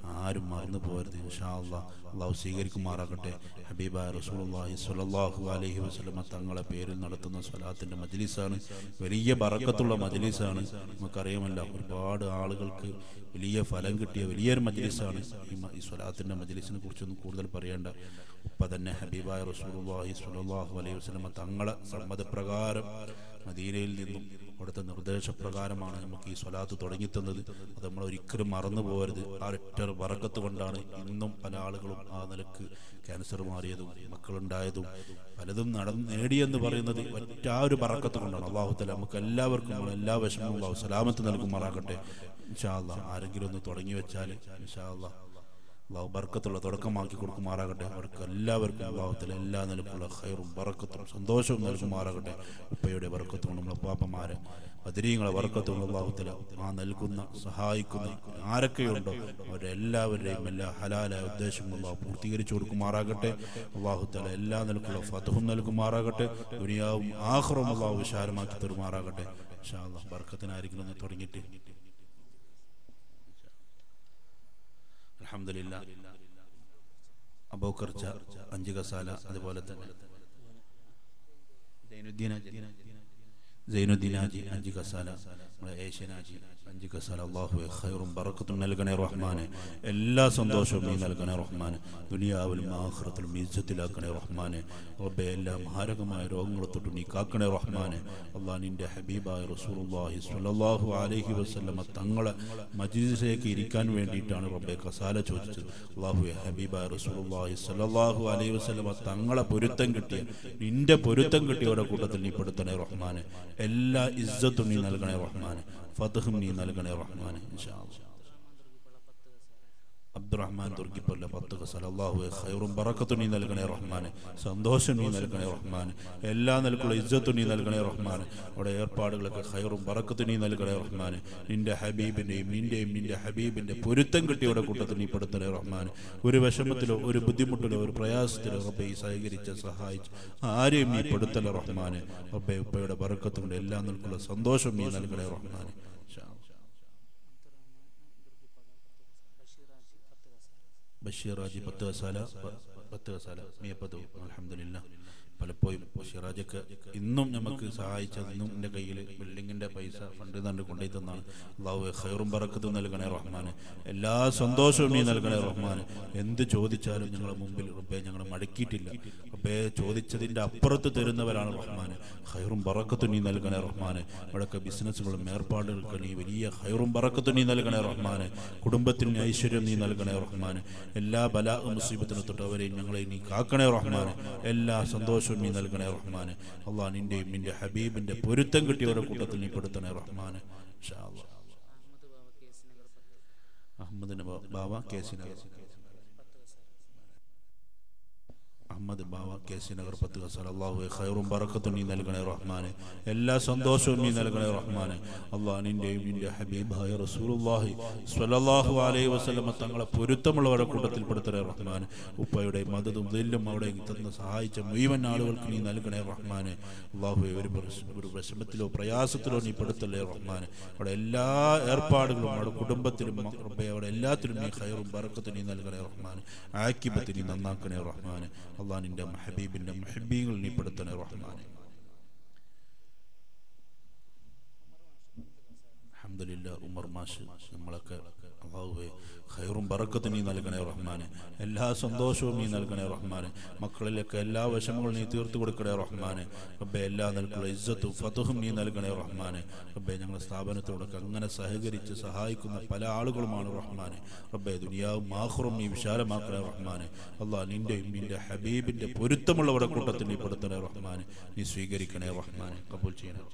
ആരും മറന്നു പോകരുത് ഇൻഷാ അള്ളാഹ് അള്ളാഹു സ്വീകരിക്കുമാറാകട്ടെ ഹബീബായ റസൂലുള്ളാഹി സ്വല്ലല്ലാഹു അലൈഹി വസല്ലമ തങ്ങളെ പേരിൽ നടത്തുന്ന സ്വലാത്തിന്റെ മജ്ലിസാണ് വലിയ ബറക്കത്തുള്ള മജ്ലിസാണ് നമുക്കറിയാമല്ലോ ഒരുപാട് ആളുകൾക്ക് വലിയ ഫലം കിട്ടിയ വലിയൊരു മജ്ലിസാണ് ഈ മ- ഈ സ്വലാത്തിന്റെ മജ്ലിസിനെ കുറിച്ചൊന്നും കൂടുതൽ പറയേണ്ട ഉപ്പ തന്നെ ഹബീബായ റസൂലുള്ളാഹി സ്വല്ലല്ലാഹു അലൈഹി വസല്ലമ തങ്ങളെ സമ്മതപ്രകാരം മദീനയിൽ നിന്നും അവിടുത്തെ നിർദ്ദേശപ്രകാരമാണ് നമുക്ക് ഈ സ്വലാത്ത് തുടങ്ങിത്തന്നത് അത് നമ്മൾ ഒരിക്കലും മറന്നു പോകരുത് ആ ഒറ്റ വറക്കത്ത് കൊണ്ടാണ് ഇന്നും പല ആളുകളും ആ നിലക്ക് ക്യാൻസർ മാറിയതും മക്കളുണ്ടായതും പലതും നടന്ന് നേടിയെന്ന് പറയുന്നത് ഒറ്റ ആ ഒരു പറക്കത്ത് കൊണ്ടാണ് അള്ളാഹുത്തല നമുക്ക് എല്ലാവർക്കും ഉള്ള എല്ലാ വിഷമവും അള്ളാഹു സലാമത്ത് നൽകുമാറാകട്ടെ ഇൻഷാ അള്ളാഹ് ആരെങ്കിലും ഒന്ന് തുടങ്ങി വെച്ചാൽ ഇൻഷാ അള്ളാഹ് അള്ളാഹു ബർക്കത്തുള്ള തുടക്കമാക്കി കൊടുക്കുമാറാകട്ടെ അവർക്ക് എല്ലാവർക്കും അള്ളാഹുത്തിൽ എല്ലാ നിലക്കുള്ള ഖൈറും ബറക്കത്തും സന്തോഷവും നൽകുമാറാകട്ടെ ഉപ്പയുടെ ബറക്കത്തും നമ്മുടെ പാപ്പമാരെ ബദരീങ്ങളെ ബറക്കത്തും അള്ളാഹുത്തല ആ നൽകുന്ന സഹായിക്കുന്ന ആരൊക്കെയുണ്ടോ അവരുടെ എല്ലാവരുടെയും എല്ലാ ഹലാലായ ഉദ്ദേശങ്ങളും അള്ളാഹു പൂർത്തീകരിച്ചു കൊടുക്കുമാറാകട്ടെ അള്ളാഹുത്തല എല്ലാ നിലക്കുള്ള ഫതഹും നൽകുമാറാകട്ടെ ദുനിയാവും ആഹ്റവും അള്ളാഹു വിശാലമാക്കി തരുമാറാകട്ടെ ഇൻഷാ അള്ളാഹ് ബർക്കത്തിനായിരിക്കും ഒന്ന് തുടങ്ങിയിട്ട് അൽഹംദുലില്ലാ അബൂക്കർ ച അഞ്ച് കസാല അതുപോലെ തന്നെ സൈനുദ്ദീൻ ഹാജി സൈനുദ്ദീൻ ഹാജി അഞ്ച് കസാല നമ്മുടെ ഏഷ്യൻ ഹാജി അഞ്ച് കസാല അള്ളാഹുവെ ഖൈറും ബറക്കത്തും നൽകണേ റഹ്മാനെ എല്ലാ സന്തോഷവും നീ നൽകണേ റഹ്മാനെ ദുനിയാവിലും ആഖിറത്തിലും ഇജ്ജത്തിലാക്കണേ റഹ്മാനെ റബ്ബെ എല്ലാ മാരകമായ രോഗങ്ങളെ തൊട്ട് നീ കാക്കണേ റഹ്മാനെ അള്ളാഹ് നിന്റെ ഹബീബായ റസൂലുള്ളാഹി സ്വല്ലല്ലാഹു അലൈഹി വസല്ലമ തങ്ങളെ മജ്ലിസിലേക്ക് ഇരിക്കാൻ വേണ്ടിയിട്ടാണ് റബ്ബെ കസാല ചോദിച്ചത് അള്ളാഹുവെ ഹബീബായ റസൂലുള്ളാഹി സ്വല്ലല്ലാഹു അലൈഹി വസല്ലമ തങ്ങളെ പൊരുത്തം കിട്ടിയ നിന്റെ പൊരുത്തം കിട്ടിയവരുടെ കൂട്ടത്തിൽ നീ പെടുത്തണേ റഹ്മാനെ എല്ലാ ഇസ്സത്തും നീ നൽകണേ റഹ്മാനെ ഫതഹും നീ നൽകണേ റഹ്മാനെ ഇൻഷാ അല്ലാഹ് അബ്ദുറഹ്മാൻ തുർക്കിപ്പല്ല പത്ത് കസൽ അള്ളാഹുവെ ഖൈറും ബറക്കത്തും നീ നൽകണേ റഹ്മാനെ സന്തോഷം നീ നൽകണേ റഹ്മാനെ എല്ലാ നിലക്കുള്ള ഇജ്ജത്തും നീ നൽകണേ റഹ്മാനെ അവിടെ ഏർപ്പാടുകളൊക്കെ ഖൈറും ബറക്കത്തും നീ നൽകണേ റഹ്മാനെ നിന്റെ ഹബീബിന്റെയും നിന്റെയും നിന്റെ ഹബീബിന്റെ പൊരുത്തം കിട്ടിയവരുടെ കൂട്ടത്തിൽ നീ പെടുത്തണേ റഹ്മാനെ ഒരു വിഷമത്തിലോ ഒരു ബുദ്ധിമുട്ടിലോ ഒരു പ്രയാസത്തിലോ റബ്ബെ ഈ സഹകരിച്ച് സഹായിച്ച് ആരെയും നീ പെടുത്തല റഹ്മാനെ റബ്ബെ ഉപ്പയുടെ ബറക്കത്തും കൊണ്ട് എല്ലാ നിലക്കുള്ള സന്തോഷം നീ നൽകണേ റഹ്മാനെ ഇൻഷാ അല്ലാഹ്. ബഷീറാജി പത്ത് കസാല പ- പത്ത് കസാല മിയപ്പത് അലഹമില്ല പലപ്പോഴും ബഷീറാജൊക്കെ ഇന്നും നമുക്ക് സഹായിച്ചത് ഇന്നും എൻ്റെ കയ്യിൽ ബിൽഡിങ്ങിൻ്റെ പൈസ ഫണ്ട് തന്നെ കൊണ്ടുപോയി തന്നാണ് അള്ളാഹു ഖൈറും പറക്കത്തും നൽകണേ റഹ്മാന് എല്ലാ സന്തോഷവും നീ നൽകണേ റഹ്മാന് എന്ത് ചോദിച്ചാലും ഞങ്ങളുടെ മുമ്പിൽ റബ്ബെ ഞങ്ങൾ മടക്കിയിട്ടില്ല റബ്ബെ ചോദിച്ചതിൻ്റെ അപ്പുറത്ത് തരുന്നവരാണ് റഹ്മാന് ഖൈറും പറക്കത്തും നീ നൽകണേ റഹ്മാന് അവിടെയൊക്കെ ബിസിനസ്സുകളും ഏർപ്പാടുകൾക്ക് നീ വലിയ ഖൈറും പറക്കത്തും നീ നൽകണേ റഹ്മാന് കുടുംബത്തിന് ഐശ്വര്യം നീ നൽകണേ റഹ്മാന് എല്ലാ ബലാ മുസീബത്തിനെ തൊട്ടവരെയും ഞങ്ങളെ നീ കാക്കണേ റഹ്മാന് എല്ലാ സന്തോഷവും നീ നൽകണേ റഹ്മാന് അള്ളാഹ് നിന്റെയും നിന്റെ ഹബീബിന്റെ പൊരുത്തം കിട്ടിയവരുടെ കൂട്ടത്തിൽ നീ പെടുത്തണേ റഹ്മാന് ഇൻഷാ അല്ലാഹ്. അഹമ്മദ് നബ- ബാവ കേസിനഗർ അഹമ്മദ് ബാവ കെ സി നഗർ പത്ത് കസാൽ അള്ളാഹു ഖൈറും ബറക്കത്തും നീ നൽകണേ റഹ്മാനെ എല്ലാ സന്തോഷവും നീ നൽകണേ റഹ്മാനെ അള്ളാഹ് നിന്റെയും നിന്റെ ഹബീബായ റസൂലുള്ളാഹി സ്വല്ലല്ലാഹു അലൈഹി വസല്ലമ തങ്ങളെ പൊരുത്തമുള്ളവരുടെ കൂട്ടത്തിൽ പെടുത്തണേ റഹ്മാനെ ഉപ്പയുടെ മതതും ദില്ലും അവിടെ തന്ന് സഹായിച്ച മുഴുവൻ ആളുകൾക്ക് നീ നൽകണേ റഹ്മാനെ അള്ളാഹു ഒരു പ്രശ്- ഒരു വിഷമത്തിലോ പ്രയാസത്തിലോ നീ പെടുത്തല്ലേ റഹ്മാനെ അവിടെ എല്ലാ ഏർപ്പാടുകളും അവിടെ കുടുംബത്തിലും മ- റബ്ബേ അവിടെ എല്ലാത്തിലും നീ ഖൈറും ബറക്കത്തും നീ നൽകണേ റഹ്മാനെ ആക്കിബത്ത് നീ നന്നാക്കണേ റഹ്മാനെ അള്ളാഹ് നിന്റെ ഹബീബിന്റെ മുഹബീങ്ങൾ നീ പെടുത്തണേ റഹ്മാനെ അൽഹംദുലില്ലാ ഉമർ മാഷ് നമ്മളൊക്കെ അള്ളാഹുവേ ഖൈറും ബറക്കത്തും നീ നൽകണേ റഹ്മാനെ എല്ലാ സന്തോഷവും നീ നൽകണേ റഹ്മാനെ മക്കളിലൊക്കെ എല്ലാ വിഷമങ്ങളും നീ തീർത്തു കൊടുക്കണേ റഹ്മാനെ റബ്ബെ എല്ലാ നിലക്കുള്ള ഇജ്ജത്തും ഫതുഹും നീ നൽകണേ റഹ്മാനെ റബ്ബെ ഞങ്ങളുടെ സ്ഥാപനത്തോടൊക്കെ അങ്ങനെ സഹകരിച്ച് സഹായിക്കുന്ന പല ആളുകളുമാണ് റഹ്മാനെ റബ്ബെ ദുനിയാവും ആഹ്റും നീ വിശാലമാക്കണേ റഹ്മാനെ അള്ളാഹ് നിന്റെയും നിന്റെ ഹബീബിന്റെ പൊരുത്തമുള്ളവരുടെ കൂട്ടത്തിൽ നീ പെടുത്തണേ റഹ്മാനെ നീ സ്വീകരിക്കണേ റഹ്മാനെ കബൂൽ ചെയ്യണേ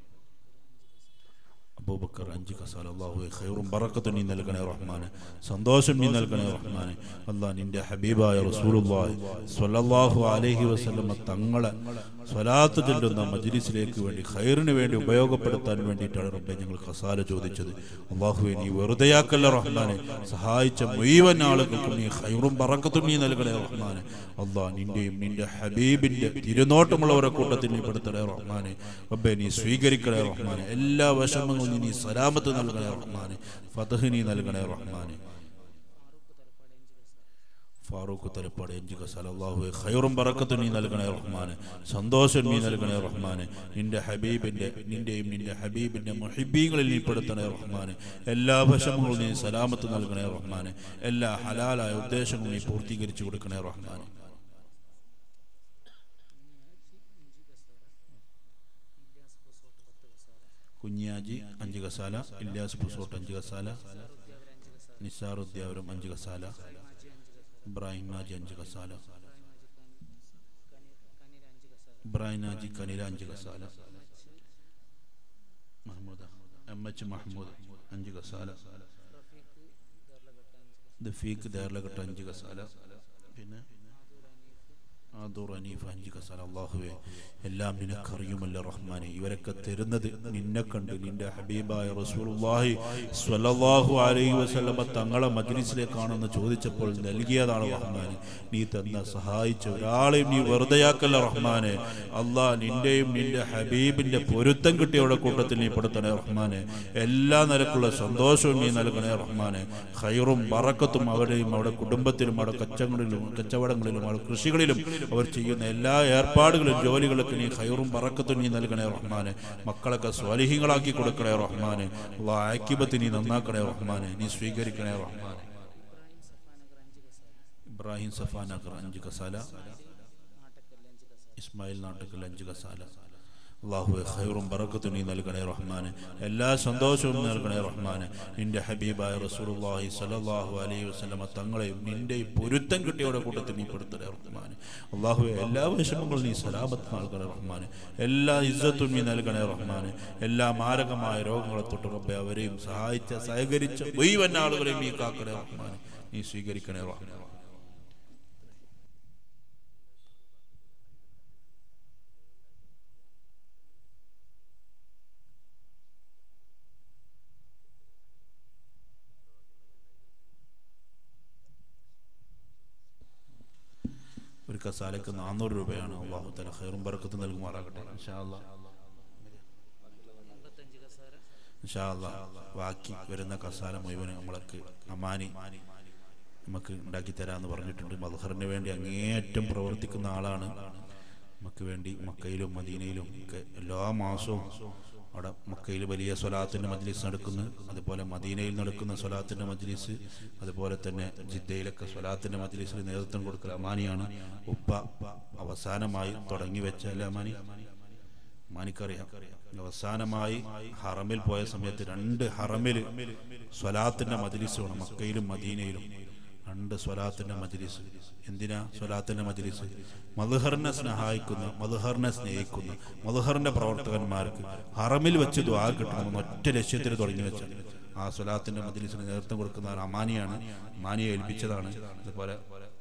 അബൂബക്കർ അഞ്ച് കസാൽ അള്ളാഹുവെ ഖൈറും ബറക്കത്തും നീ നൽകണേ റഹ്മാനെ സന്തോഷം നീ നൽകണേ റഹ്മാനെ അള്ളാഹ് നിന്റെ ഹബീബായ റസൂലുള്ളാഹി സ്വല്ലല്ലാഹു അലൈഹി വസല്ലമ തങ്ങളെ സ്വലാത്ത് ചൊല്ലുന്ന മജ്ലിസിലേക്ക് വേണ്ടി ഖൈറിന് വേണ്ടി ഉപയോഗപ്പെടുത്താൻ വേണ്ടിയിട്ടാണ് റബ്ബെ ഞങ്ങൾ കസാല ചോദിച്ചത് അള്ളാഹുവെ നീ വെറുതെയാക്കല്ല റഹ്മാനെ സഹായിച്ച മുഴുവൻ ആളുകൾക്കും നീ ഖൈറും ബറക്കത്തും നീ നൽകണേ റഹ്മാനെ അള്ളാഹ് നിന്റെയും നിന്റെ ഹബീബിന്റെ തിരുനോട്ടമുള്ളവരെ കൂട്ടത്തിൽ നീ പെടുത്തണേ റഹ്മാനെ റബ്ബെ നീ സ്വീകരിക്കണേ റഹ്മാനെ എല്ലാ വിഷമങ്ങളും നീ സലാമത്ത് നൽകണേ റഹ്മാനെ ഫതഹ് നീ നൽകണേ റഹ്മാനെ ഫാറൂഖ് തലപ്പാട് അഞ്ച് കസാല അള്ളാഹുവെ ഖൈറും ബറക്കത്തും നീ നൽകണേ റഹ്മാനെ സന്തോഷം നീ നൽകണേ റഹ്മാനെ നിന്റെ ഹബീബിന്റെ നിന്റെയും നിന്റെ ഹബീബിന്റെ മുഹിബീങ്ങളിൽ നീ പെടുത്തണേ റഹ്മാനെ എല്ലാ വശങ്ങളും നീ സലാമത്ത് നൽകണേ റഹ്മാനെ എല്ലാ ഹലാലായ ഉദ്ദേശങ്ങളും നീ പൂർത്തീകരിച്ചു കൊടുക്കണേ റഹ്മാനെ കുഞ്ഞാജി അഞ്ച് കസാല ഇല്യാസ് പുസോട്ട് അഞ്ച് കസാല നിസാർ ഉദ്യാവരം അഞ്ച് കസാല ഇബ്രാഹിം നാജി അഞ്ച് കസാല ഇബ്രാഹിം നാജി കനില അഞ്ച് കസാല മഹമ്മൂദ് എം എച്ച് മഹമ്മൂദ് അഞ്ച് കസാല ദഫീഖ് ദേർലഘട്ട അഞ്ച് കസാല പിന്നെ ആദൂർ അനീഫ് അഞ്ച് കസാല അള്ളാഹുവെ എല്ലാം നിനക്കറിയുമല്ല റഹ്മാനെ ഇവരൊക്കെ തരുന്നത് നിന്നെ കണ്ട് നിന്റെ ഹബീബായ റസൂലുള്ളാഹി സ്വല്ലല്ലാഹു അലൈഹി വസല്ലമ തങ്ങളെ മജ്ലിസിലേക്കാണെന്ന് ചോദിച്ചപ്പോൾ നൽകിയതാണ് റഹ്മാനെ നീ തന്ന സഹായിച്ച ഒരാളെയും നീ വെറുതെയാക്കല്ല റഹ്മാനെ അള്ളാ നിന്റെയും നിന്റെ ഹബീബിന്റെ പൊരുത്തം കിട്ടിയവരുടെ കൂട്ടത്തിൽ നീ പെടുത്തണേ റഹ്മാനെ എല്ലാ നിലക്കുള്ള സന്തോഷവും നീ നൽകണേ റഹ്മാനെ ഖൈറും ബറക്കത്തും അവരുടെയും അവരുടെ കുടുംബത്തിലും അവരുടെ കച്ചവടങ്ങളിലും കച്ചവടങ്ങളിലും അവരുടെ കൃഷികളിലും അവർ ചെയ്യുന്ന എല്ലാ ഏർപ്പാടുകളും ജോലികളൊക്കെ നീ ഖൈറും ബറക്കത്തും നീ നൽകണേ റഹ്മാനെ മക്കളൊക്കെ സ്വാലിഹ്യങ്ങളാക്കി കൊടുക്കണേ റഹ്മാനെ അള്ളാ ആക്കിബത്ത് നീ നന്നാക്കണേ റഹ്മാനെ നീ സ്വീകരിക്കണേ റഹ്മാനെ ഇബ്രാഹിം സഫാ നഗർ അഞ്ച് കസാല ഇസ്മായിൽ നാട്ടുക്കൽ അഞ്ച് കസാല അള്ളാഹുവെ ഖൈറും ബറക്കത്തും നീ നൽകണേ റഹ്മാനെ എല്ലാ സന്തോഷവും നൽകണേ റഹ്മാനെ നിന്റെ ഹബീബായ റസൂലുള്ളാഹി സ്വല്ലല്ലാഹു അലൈഹി വസല്ലമ തങ്ങളെയും നിന്റെ ഈ പൊരുത്തം കിട്ടിയവരുടെ കൂട്ടത്തിൽ നീ പെടുത്തണേ റഹ്മാനെ അള്ളാഹുവെ എല്ലാ വിഷമങ്ങളും നീ സലാമത്ത് നൽകണേ റഹ്മാനെ എല്ലാ ഇജ്ജത്തും നീ നൽകണേ റഹ്മാനെ എല്ലാ മാരകമായ രോഗങ്ങളെ തൊട്ട് റബ്ബെ അവരെയും സഹായിച്ച സഹകരിച്ച മുഴുവൻ ആളുകളെയും നീ കാക്കണേ റഹ്മാനെ നീ സ്വീകരിക്കണേ റഹ്മാനെ ഒരു കസാലക്ക് നാനൂറ് രൂപയാണ് അള്ളാഹു തല ഖൈറും ബറക്കത്തും നൽകുമാറാകട്ടെ ഇൻഷാ അല്ലാ. ഇൻഷാ അല്ലാ. ബാക്കി വരുന്ന കസാല മുഴുവൻ നമ്മൾക്ക് അമാനി നമുക്ക് ഉണ്ടാക്കി തരാമെന്ന് പറഞ്ഞിട്ടുണ്ട് മധുഹറിന് വേണ്ടി അങ്ങേയറ്റം പ്രവർത്തിക്കുന്ന ആളാണ് നമുക്ക് വേണ്ടി മക്കയിലും മദീനയിലും ഒക്കെ എല്ലാ മാസവും അവിടെ മക്കയിൽ വലിയ സ്വലാത്തിൻ്റെ മജ്ലിസ് നടക്കുന്നു അതുപോലെ മദീനയിൽ നടക്കുന്ന സ്വലാത്തിൻ്റെ മജ്ലിസ് അതുപോലെ തന്നെ ജിദ്ദയിലൊക്കെ സ്വലാത്തിൻ്റെ മജ്ലിസിൽ നേതൃത്വം കൊടുക്കൽ അമാനിയാണ് ഉപ്പ അവസാനമായി തുടങ്ങി വെച്ച അല്ലേ അമാനി മാനിക്കറിയാം അവസാനമായി ഹറമിൽ പോയ സമയത്ത് രണ്ട് ഹറമിൽ സ്വലാത്തിന്റെ മജ്ലിസ് വേണം മക്കയിലും മദീനയിലും രണ്ട് സ്വലാത്തിന്റെ മജ്ലിസ് എന്തിനാ സ്വലാത്തിന്റെ മജ്ലിസ് മധുഹറിനെ സഹായിക്കുന്ന മധുഹറിനെ സ്നേഹിക്കുന്ന മധുഹറിന്റെ പ്രവർത്തകന്മാർക്ക് ഹറമിൽ വെച്ച് ദ്വാ കിട്ടണമെന്ന് ഒറ്റ ലക്ഷ്യത്തിൽ തുടങ്ങി വെച്ച ആ സ്വലാത്തിന്റെ മജ്ലിസിന് നേതൃത്വം കൊടുക്കുന്ന ഒരു അമാനിയാണ് അമാനിയെ ഏൽപ്പിച്ചതാണ് അതുപോലെ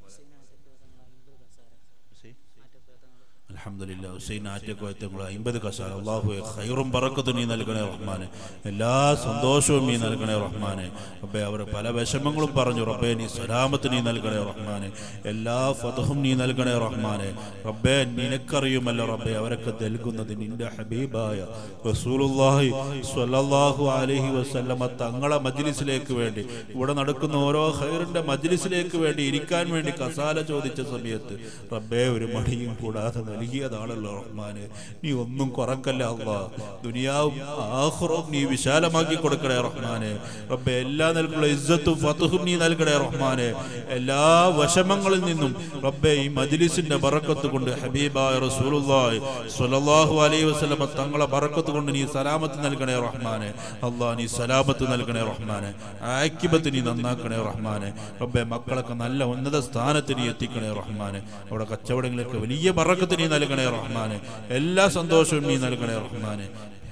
അൽഹംദുലില്ലാ ഹുസൈൻ ആറ്റക്കോയത്തങ്ങൾ അമ്പത് കസാല അള്ളാഹുവെ ഖൈറും ബറക്കത്തും നീ നൽകണേ റഹ്മാനെ എല്ലാ സന്തോഷവും നീ നൽകണേ റഹ്മാനെ റബ്ബെ അവർ പല വിഷമങ്ങളും പറഞ്ഞു റബ്ബെ നീ സലാമത്ത് നീ നൽകണേ റഹ്മാനെ എല്ലാ ഫതഹും നീ നൽകണേ റഹ്മാനെ റബ്ബെ നിനക്കറിയുമല്ലോ റബ്ബെ അവരൊക്കെ നൽകുന്നത് നിന്റെ ഹബീബായ റസൂലുള്ളാഹി സ്വല്ലല്ലാഹു അലൈഹി വസല്ലമ തങ്ങളെ മജ്ലിസിലേക്ക് വേണ്ടി ഇവിടെ നടക്കുന്ന ഓരോ ഖൈറിന്റെ മജ്ലിസിലേക്ക് വേണ്ടി ഇരിക്കാൻ വേണ്ടി കസാല ചോദിച്ച സമയത്ത് റബ്ബെ ഒരു മണിയും കൂടാതെ നൽകിയതാണല്ലോ റഹ്മാന് നീ ഒന്നും കുറക്കല്ല അള്ളാ ദുനിയാവും ആഹ്റവും നീ വിശാലമാക്കി കൊടുക്കണേ റഹ്മാനെ റബ്ബെ എല്ലാ നിലക്കുള്ള ഇജ്ജത്തും ഫത്തുഹും നീ നൽകണേ റഹ്മാനെ എല്ലാ വശമങ്ങളിൽ നിന്നും റബ്ബെ ഈ മജ്ലിസിന്റെ ബറക്കത്ത് കൊണ്ട് ഹബീബായ റസൂലുള്ളാഹി സ്വല്ലല്ലാഹു അലൈഹി വസല്ലമ തങ്ങളെ ബറക്കത്ത് കൊണ്ട് നീ സലാമത്ത് നൽകണേ റഹ്മാനെ അള്ളാ നീ സലാമത്ത് നൽകണേ റഹ്മാനെ ആക്കിബത്ത് നീ നന്നാക്കണേ റഹ്മാനെ റബ്ബെ മക്കളൊക്കെ നല്ല ഉന്നത സ്ഥാനത്ത് നീ എത്തിക്കണേ റഹ്മാനെ അവിടെ കച്ചവടങ്ങളൊക്കെ വലിയ ബറക്കത്ത് നീ നൽകണേ റഹ്മാനെ എല്ലാ സന്തോഷവും നീ നൽകണേ റഹ്മാനെ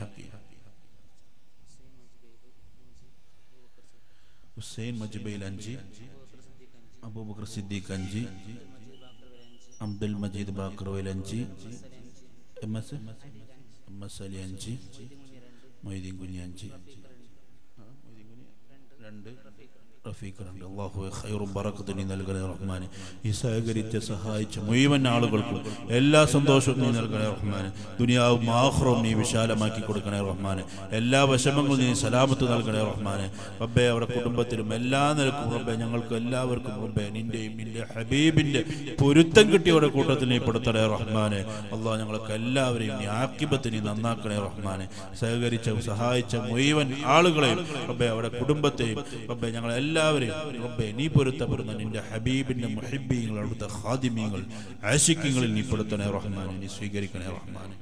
ഹുസൈൻ മജിബയിൽ അഞ്ച് അബൂബക്കർ സിദ്ദീഖ് അഞ്ച് അബ്ദുൽ മജീദ് ബാക്കർവയിൽ അഞ്ച് M S M S Ali അഞ്ച് മൊയ്തീൻ കുഞ്ഞി അഞ്ച് ആ, മൊയ്തീൻ കുഞ്ഞി രണ്ട് റഫീഖുണ്ട് അള്ളാഹു ഖൈറും ബറക്കത്തും നീ നൽകണേ റഹ്മാനെ ഈ സഹകരിച്ച സഹായിച്ച മുഴുവൻ ആളുകൾക്കും എല്ലാ സന്തോഷവും നീ നൽകണേ റഹ്മാനെ ദുനിയാവും ആഹ്റവും നീ വിശാലമാക്കി കൊടുക്കണേ റഹ്മാനെ എല്ലാ വിഷമങ്ങളും നീ സലാമത്ത് നൽകണേ റഹ്മാനെ റബ്ബെ അവരുടെ കുടുംബത്തിലും എല്ലാ നിലക്കും റബ്ബെ ഞങ്ങൾക്ക് എല്ലാവർക്കും റബ്ബെ നിന്റെയും നിന്റെ ഹബീബിന്റെ പൊരുത്തം കിട്ടിയവരുടെ കൂട്ടത്തിൽ നീ പെടുത്തണേ റഹ്മാനെ അള്ളാഹ് ഞങ്ങൾക്ക് എല്ലാവരെയും നീ ആക്കിബത്ത് നീ നന്നാക്കണേ റഹ്മാനെ സഹകരിച്ച സഹായിച്ച മുഴുവൻ ആളുകളെയും റബ്ബെ അവരുടെ കുടുംബത്തെയും റബ്ബെ ഞങ്ങൾ എല്ലാവരെയും റബ്ബെ നീ പൊരുത്തപ്പെടുന്ന നിന്റെ ഹബീബിന്റെ മുഹിബീങ്ങൾ അവിടുത്തെ ഹാദിമീങ്ങൾ ആശിക്യങ്ങളിൽ നീ പെടുത്തണേ റഹ്മാനെ നീ സ്വീകരിക്കണേ റഹ്മാനെ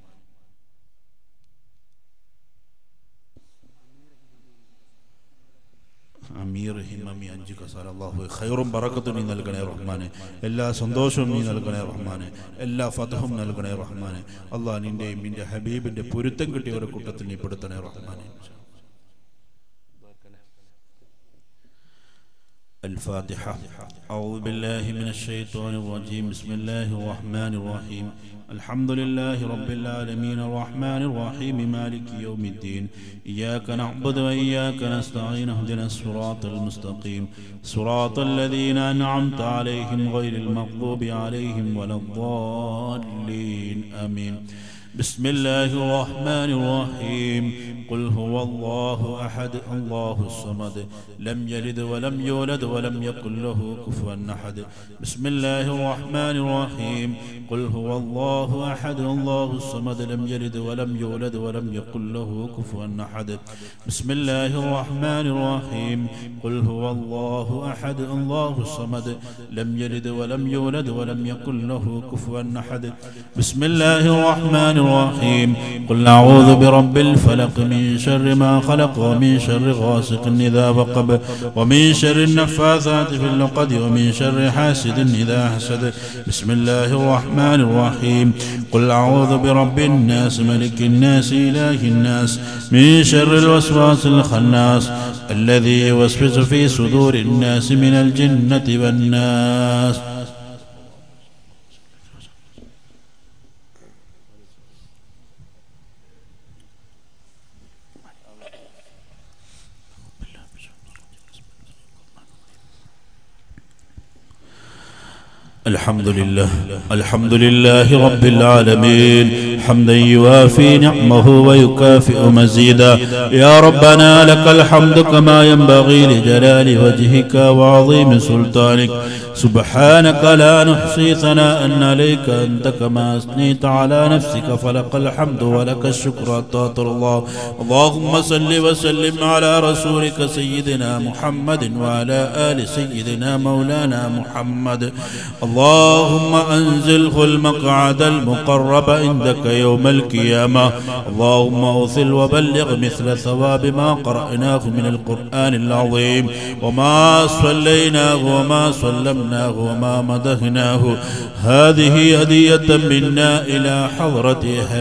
അമീർ ഹിമമി അഞ്ച് കസാര അള്ളാഹു ഖൈറും ബറക്കത്തും നീ നൽകണേ റഹ്മാനെ എല്ലാ സന്തോഷവും നീ നൽകണേ റഹ്മാനെ എല്ലാ ഫതഹും നൽകണേ റഹ്മാനെ അള്ളാഹ് നിന്റെയും നിന്റെ ഹബീബിന്റെ പൊരുത്തം കിട്ടിയവരുടെ കൂട്ടത്തിൽ നീ പെടുത്തണേ റഹ്മാനെ الفاتحة أعوذ بالله من الشيطان الرجيم بسم الله الرحمن الرحيم الحمد لله رب العالمين الرحمن الرحيم مالك يوم الدين إياك نعبد وإياك نستعين اهدنا الصراط المستقيم صراط الذين أنعمت عليهم غير المغضوب عليهم ولا الضالين آمين بسم الله الرحمن الرحيم قل هو الله أحد الله الصمد لم يلد ولم يولد ولم يكن له كفوا أحد بسم الله الرحمن الرحيم قل هو الله أحد الله الصمد لم يلد ولم يولد ولم يكن له كفوا أحد بسم الله الرحمن الرحيم قل هو الله أحد الله الصمد لم يلد ولم يولد ولم يكن له كفوا أحد بسم الله الرحمن الرحيم قل أعوذ برب الفلق من شر ما خلق ومن شر غاسق إذا وقب ومن شر النفاثات في العقد ومن شر حاسد إذا حسد بسم الله الرحمن الرحيم قل أعوذ برب الناس ملك الناس إله الناس من شر الوسواس الخناس الذي يوسوس في صدور الناس من الجنة والناس الحمد لله الحمد لله رب العالمين حمدا يوافي نعمه ويكافئ مزيدا يا ربنا لك الحمد كما ينبغي لجلال وجهك وعظيم سلطانك سبحانك لا نحصي ثناء عليك أنت كما أثنيت على نفسك فلك الحمد ولك الشكر أطاط الله اللهم صل وسلم على رسولك سيدنا محمد وعلى آل سيدنا مولانا محمد اللهم أنزله المقعد المقرب عندك يوم القيامة اللهم أوصل وبلغ مثل ثواب ما قرأناه من القرآن العظيم وما صليناه وما سلمناه وما مدهناه هذه هدية منا إلى حضرة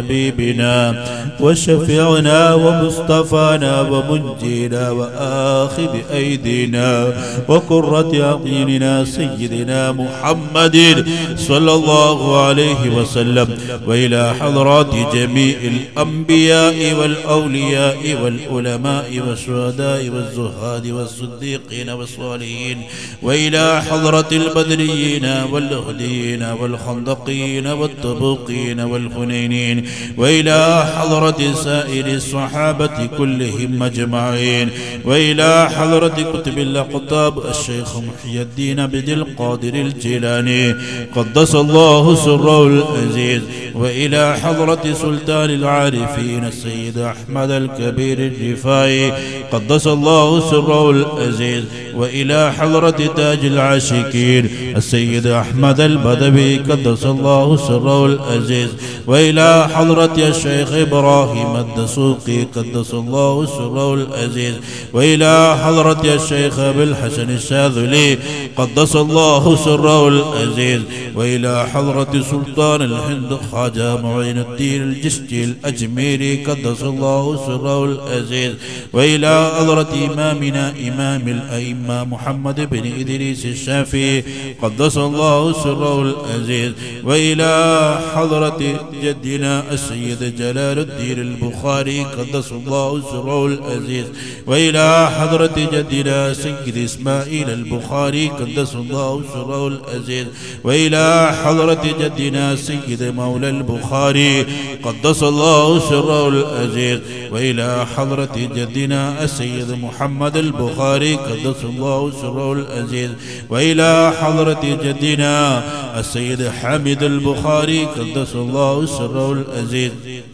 حبيبنا وشفيعنا ومصطفانا ومنجينا وآخذ أيدينا وقرة أعيننا سيدنا محمد صلى الله عليه وسلم وإلى حضرات جميع الأنبياء والأولياء والعلماء والشهداء والزهاد والصديقين والصالحين وإلى حضرة البدريين والأهديين والخندقين والتبوقين والحنينين وإلى حضرة سائر الصحابة كلهم أجمعين وإلى حضرة كتب الأقطاب الشيخ محي الدين بن القادر الجيلاني قدس الله سره العزيز وإلى حضرة سلطان العارفين السيد أحمد الكبير الرفاعي قدس الله سره العزيز وإلى حضرة تاج العاشقين السيد أحمد البدوي قدس الله سره العزيز وإلى حضرة الشيخ إبراهيم الدسوقي قدس الله سره العزيز وإلى حضرة الشيخ أبي الحسن الشاذلي قدس الله سره العزيز وإلى حضرة سلطان الهند خواجة معين الدين الجشتي الأجميري قدس الله سره العزيز وإلى حضرة إمامنا إمام الأئمة محمد بن إدريس الشافعي الحنفي قدس الله سره العزيز وإلى حضرة جدنا السيد جلال الدين البخاري قدس الله سره العزيز وإلى حضرة جدنا سيد إسماعيل البخاري قدس الله سره العزيز وإلى حضرة جدنا سيد مولى البخاري قدس الله سره العزيز وإلى حضرة جدنا السيد محمد البخاري قدس الله سره العزيز وإلى حضرة جدنا السيد حامد البخاري قدس الله سره العزيز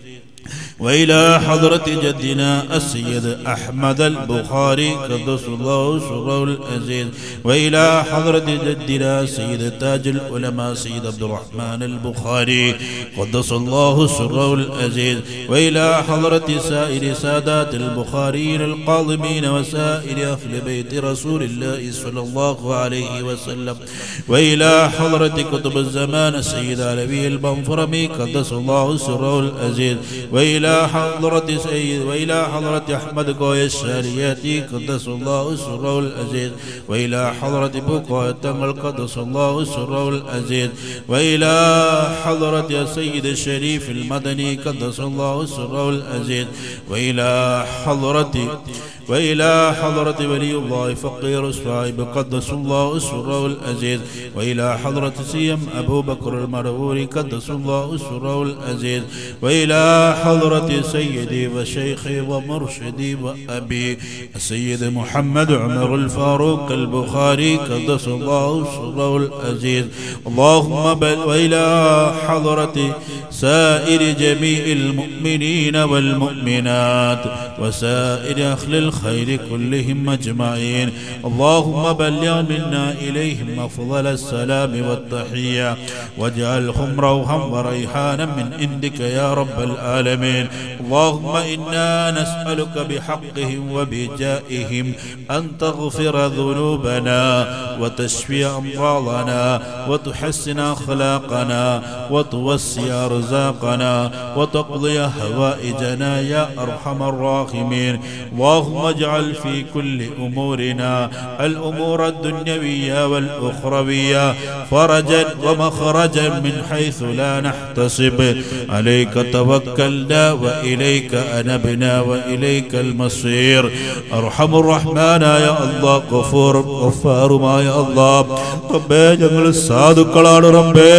وإلى حضرة جدنا السيد أحمد البخاري قدس الله سره العزيز وإلى حضرة جدنا سيد تاج العلماء سيد عبد الرحمن البخاري قدس الله سره العزيز وإلى حضرة سائر سادات البخاريين القاضمين وسائر أهل بيت رسول الله صلى الله عليه وسلم وإلى حضرة كتب الزمان السيد علوي البنفرمي قدس الله سره العزيز وإلى حضرة سيد وإلى حضرة أحمد قوي الشارياتي قدس الله سره العزيز وإلى حضرة بوكو التمل قدس الله سره العزيز وإلى حضرة السيد الشريف المدني قدس الله سره العزيز وإلى حضرة وإلى حضرة ولي الله فقير الصائب قدس الله سره العزيز وإلى حضرة سيم أبو بكر المروري قدس الله سره العزيز وإلى حضرة سيدي وشيخي ومرشدي وأبي السيد محمد عمر الفاروق البخاري قدس الله سره العزيز اللهم بل وإلى حضرة سائر جميع المؤمنين والمؤمنات وسائر أهل الخير كلهم أجمعين اللهم بلغ منا إليهم أفضل السلام والتحية واجعلهم روحا وريحانا من عندك يا رب العالمين اللهم إنا نسألك بحقهم وبجائهم أن تغفر ذنوبنا وتشفي أمراضنا وتحسن أخلاقنا وتوسع أرزاقنا وتقضي هوائجنا يا أرحم الراحمين اللهم اجعل في كل أمورنا الأمور الدنيوية والأخروية فرجا ومخرجا من حيث لا نحتسب عليك توكلنا وإليك أنبنا وإليك المصير أرحم الرحمن يا الله غفور غفار ما يا الله റബ്ബേ ഞങ്ങൾ സാധുക്കളാണ് റബ്ബേ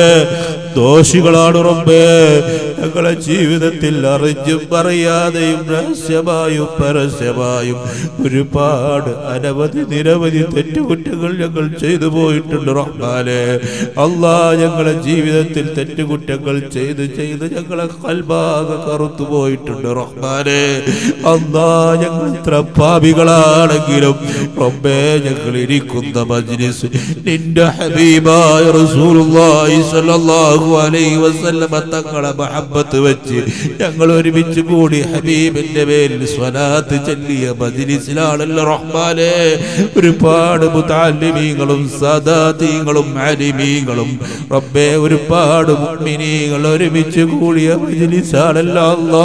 ദോഷികളാണ് റബ്ബേ ഞങ്ങളെ ജീവിതത്തിൽ അറിഞ്ഞും പറയാതെയും രഹസ്യമായും പരസ്യമായും ഒരുപാട് അനവധി നിരവധി തെറ്റുകുറ്റങ്ങൾ ഞങ്ങൾ ചെയ്തു പോയിട്ടുണ്ട് റഹ്മാനെ അള്ളാ ഞങ്ങളെ ജീവിതത്തിൽ തെറ്റുകുറ്റങ്ങൾ ചെയ്ത് ചെയ്ത് ഞങ്ങളെ കൽഭാഗ കറുത്തു പോയിട്ടുണ്ട് റഹ്മാനെ അള്ളാ ഞങ്ങൾ ഇത്ര പാപികളാണെങ്കിലും റബ്ബേ ഞങ്ങൾ ഇരിക്കുന്ന മജ്ലിസ് നിന്റെ ഹബീബായ റസൂലുള്ളാഹി സ്വല്ലല്ലാഹു അലൈഹി വസല്ലമ തങ്ങളെ മഹബ്ബത്ത് വെച്ച് ഞങ്ങൾ ഒരുമിച്ച് കൂടി ഹബീബിന്റെ പേരിൽ സ്വലാത്ത് ചൊല്ലിയ മജ്ലിസിലാണല്ലോ റഹ്മാനെ ഒരുപാട് മുതാലിമീങ്ങളും സദാതീങ്ങളും അലിമീങ്ങളും റബ്ബേ ഒരുപാട് മുഅ്മിനീങ്ങൾ ഒരുമിച്ച് കൂടിയ മജ്ലിസാണല്ലോ അല്ലാ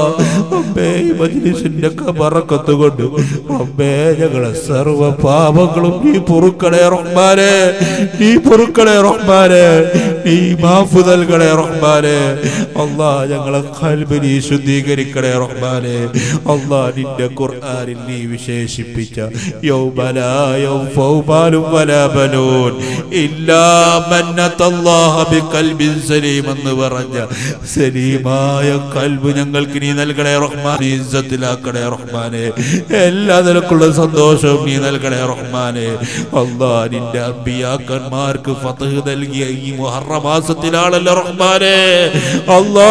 റബ്ബേ ഈ മജ്ലിസിന്റെ ബറക്കത്ത് കൊണ്ട് റബ്ബേ ഞങ്ങളെ സർവ പാപങ്ങളും നീ പൊറുക്കണേ റഹ്മാനെ നീ പൊറുക്കണേ റഹ്മാനെ നീ മാഫു നൽകണേ റഹ്മാനെ അള്ളാ ഞങ്ങളെ കൽബ് നീ ശുദ്ധീകരിക്കണേ റഹ്മാനെ അള്ളാ നിന്റെ ഖുർആനിൽ നീ വിശേഷിപ്പിച്ച യൗമലാ യൗഫൗ മാലും വലാ ബനൂൻ ഇല്ലാ മൻ അത്തല്ലാഹ ബിഖൽബിൻ സലീം എന്ന് പറഞ്ഞ സലീമായ കൽബ് ഞങ്ങൾക്ക് നീ നൽകണേ റഹ്മാൻ നീ ഇസ്സത്തിലാക്കണേ റഹ്മാനെ എല്ലാ നിലക്കുള്ള സന്തോഷവും നീ നൽകണേ റഹ്മാനെ അള്ളാ നിന്റെ അമ്പിയാക്കന്മാർക്ക് ഫതഹ് നൽകിയ ഈ മുഹറ മാസത്തിലാണല്ലോ റഹ്മാനെ അല്ലാ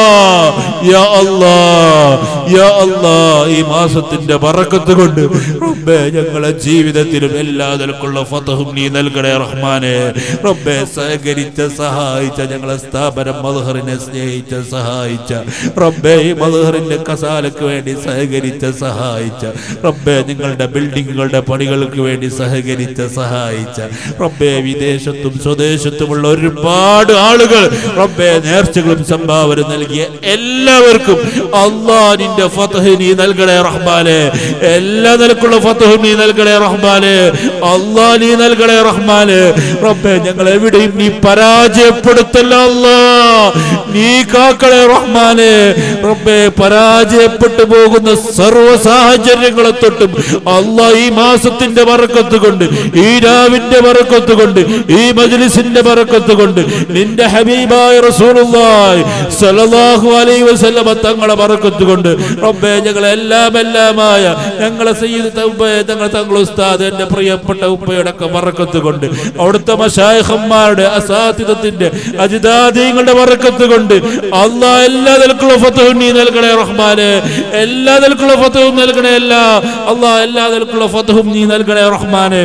യാ അല്ലാ യാ അല്ലാ ഈ മാസത്തിന്റെ ബറക്കത്ത് കൊണ്ട് റബ്ബേ ഞങ്ങളെ ജീവിതത്തിലും എല്ലാ നിലക്കുള്ള ഫതഹും നീ നൽകണേ റഹ്മാനെ റബ്ബേ സഹകരിച്ച സഹായിച്ച ഞങ്ങളെ സ്ഥാപനം മധുഹറിനെ സ്നേഹിച്ച സഹായിച്ച റബ്ബേ ഈ മധുഹറിന്റെ കസാലക്ക് വേണ്ടി സഹകരിച്ച സഹായിച്ച റബ്ബേ നിങ്ങളുടെ ബിൽഡിങ്ങുകളുടെ പണികൾക്ക് വേണ്ടി സഹകരിച്ച സഹായിച്ച റബ്ബേ വിദേശത്തും സ്വദേശത്തുമുള്ള ഒരുപാട് ആളുകൾ റബ്ബെ നേർച്ചകളും സംഭാവന നൽകിയ എല്ലാവർക്കും അള്ളാ നിന്റെ ഫതഹ് നീ നൽകണേ റഹ്മാനെ എല്ലാ നിലക്കുള്ള ഫതഹ് നീ നൽകണേ റഹ്മാനെ അള്ളാ നീ നൽകണേ റഹ്മാനെ റബ്ബെ ഞങ്ങൾ എവിടെയും നീ പരാജയപ്പെടുത്തല്ല അല്ലാ നീ കാക്കണേ റഹ്മാനെ റബ്ബെ പരാജയപ്പെട്ടു പോകുന്ന സർവ്വ സാഹചര്യങ്ങളെ തൊട്ടും അള്ളാ ഈ മാസത്തിന്റെ വറക്കത്ത് കൊണ്ട് ഈ രാവിന്റെ വറക്കത്ത് കൊണ്ട് ഈ മജ്ലിസിന്റെ വറക്കത്ത് കൊണ്ട് നിന്റെ ഹബീബായ റസൂലുള്ളാഹി സ്വല്ലല്ലാഹു അലൈഹി വസല്ലമ തങ്ങളെ ബറക്കത്ത് കൊണ്ട് റബ്ബേ ഞങ്ങളെ എല്ലാം എല്ലാമായ ഞങ്ങളെ സയ്യിദ് തൗബയെ തങ്ങളെ തങ്ങൾ ഉസ്താദ് എന്റെ പ്രിയപ്പെട്ട ഉപ്പയുടെ ഒക്കെ ബറക്കത്ത് കൊണ്ട് അവിടുത്തെ മശായിഖന്മാരുടെ അസാതിദത്തിന്റെ അജിതാദീങ്ങളുടെ ബറക്കത്ത് കൊണ്ട് അള്ളാ എല്ലാ നിലക്കുള്ള ഫതഹും നീ നൽകണേ റഹ്മാനെ എല്ലാ നിലക്കുള്ള ഫതഹും നൽകണേ അല്ല അള്ളാ എല്ലാ നിലക്കുള്ള ഫതഹും നീ നൽകണേ റഹ്മാനെ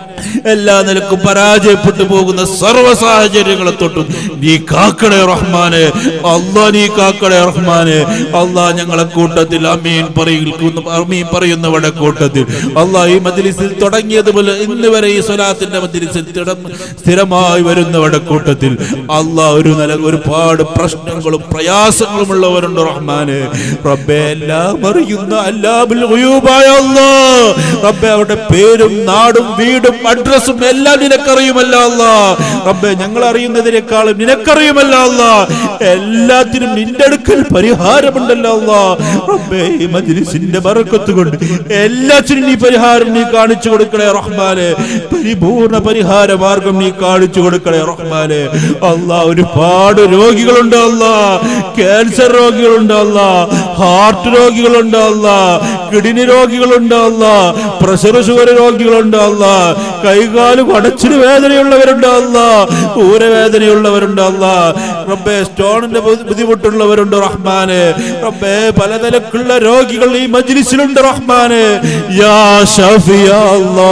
എല്ലാ നിലക്കും പരാജയപ്പെട്ടു പോകുന്ന സർവ്വ സാഹചര്യങ്ങളെ തൊട്ടും നീ കാക്കണേ റഹ്മാനെ അള്ളാ നീ കാക്കണേ റഹ്മാനെ അള്ളാ ഞങ്ങളെ കൂട്ടത്തിൽ അമീൻ പറയുന്ന അമീൻ പറയുന്നവരുടെ കൂട്ടത്തിൽ അള്ളാ ഈ മജ്ലിസിൽ തുടങ്ങിയതുപോലെ ഇന്ന് വരെ ഈ സ്വലാത്തിന്റെ മജ്ലിസിൽ തിടം സ്ഥിരമായി വരുന്നവരുടെ കൂട്ടത്തിൽ അള്ളാ ഒരു നില ഒരുപാട് പ്രശ്നങ്ങളും പ്രയാസങ്ങളും ഉള്ളവരുണ്ട് റഹ്മാനെ റബ്ബെ എല്ലാം അറിയുന്ന അല്ലാബുൽ ഗുയൂബായ അല്ലാ റബ്ബെ അവരുടെ പേരും നാടും വീടും അഡ്രസ്സും എല്ലാം നിനക്കറിയുമല്ല അല്ലാ റബ്ബെ ഞങ്ങൾ അറിയുന്നതിനേക്കാളും നിനക്കറിയുമല്ല അല്ലാ എല്ലാത്തിനും നിന്റെ അടുക്കൽ പരിഹാരമുണ്ടല്ലോ അല്ലാ റബ്ബെ ഈ മജ്ലിസിന്റെ ബറക്കത്ത് കൊണ്ട് എല്ലാത്തിനും നീ പരിഹാരം നീ കാണിച്ചു കൊടുക്കണേ റഹ്മാനെ പരിപൂർണ പരിഹാര മാർഗം നീ കാണിച്ചു കൊടുക്കണേ റഹ്മാനെ അല്ലാ ഒരുപാട് രോഗികളുണ്ട് അല്ലാ ക്യാൻസർ രോഗികളുണ്ട് അല്ലാ ഹാർട്ട് രോഗികളുണ്ട് അല്ലാ കിഡ്നി രോഗികളുണ്ട് അല്ലാ പ്രഷർ ഷുഗർ രോഗികളുണ്ട് അല്ലാ കൈകാല് കടച്ചിന് വേദനയുള്ളവരുണ്ട് അല്ലാ ഊരവേദനയുള്ളവരുണ്ട് അല്ലാ റബ്ബേ സ്റ്റോണിന്റെ ബുദ്ധി- ബുദ്ധിമുട്ടുള്ളവരുണ്ട് റഹ്മാനെ റബ്ബേ പലതരക്കുള്ള രോഗികൾ ഈ മജ്ലിസിലുണ്ട് റഹ്മാനെ യാ ഷാഫിയ അല്ലാ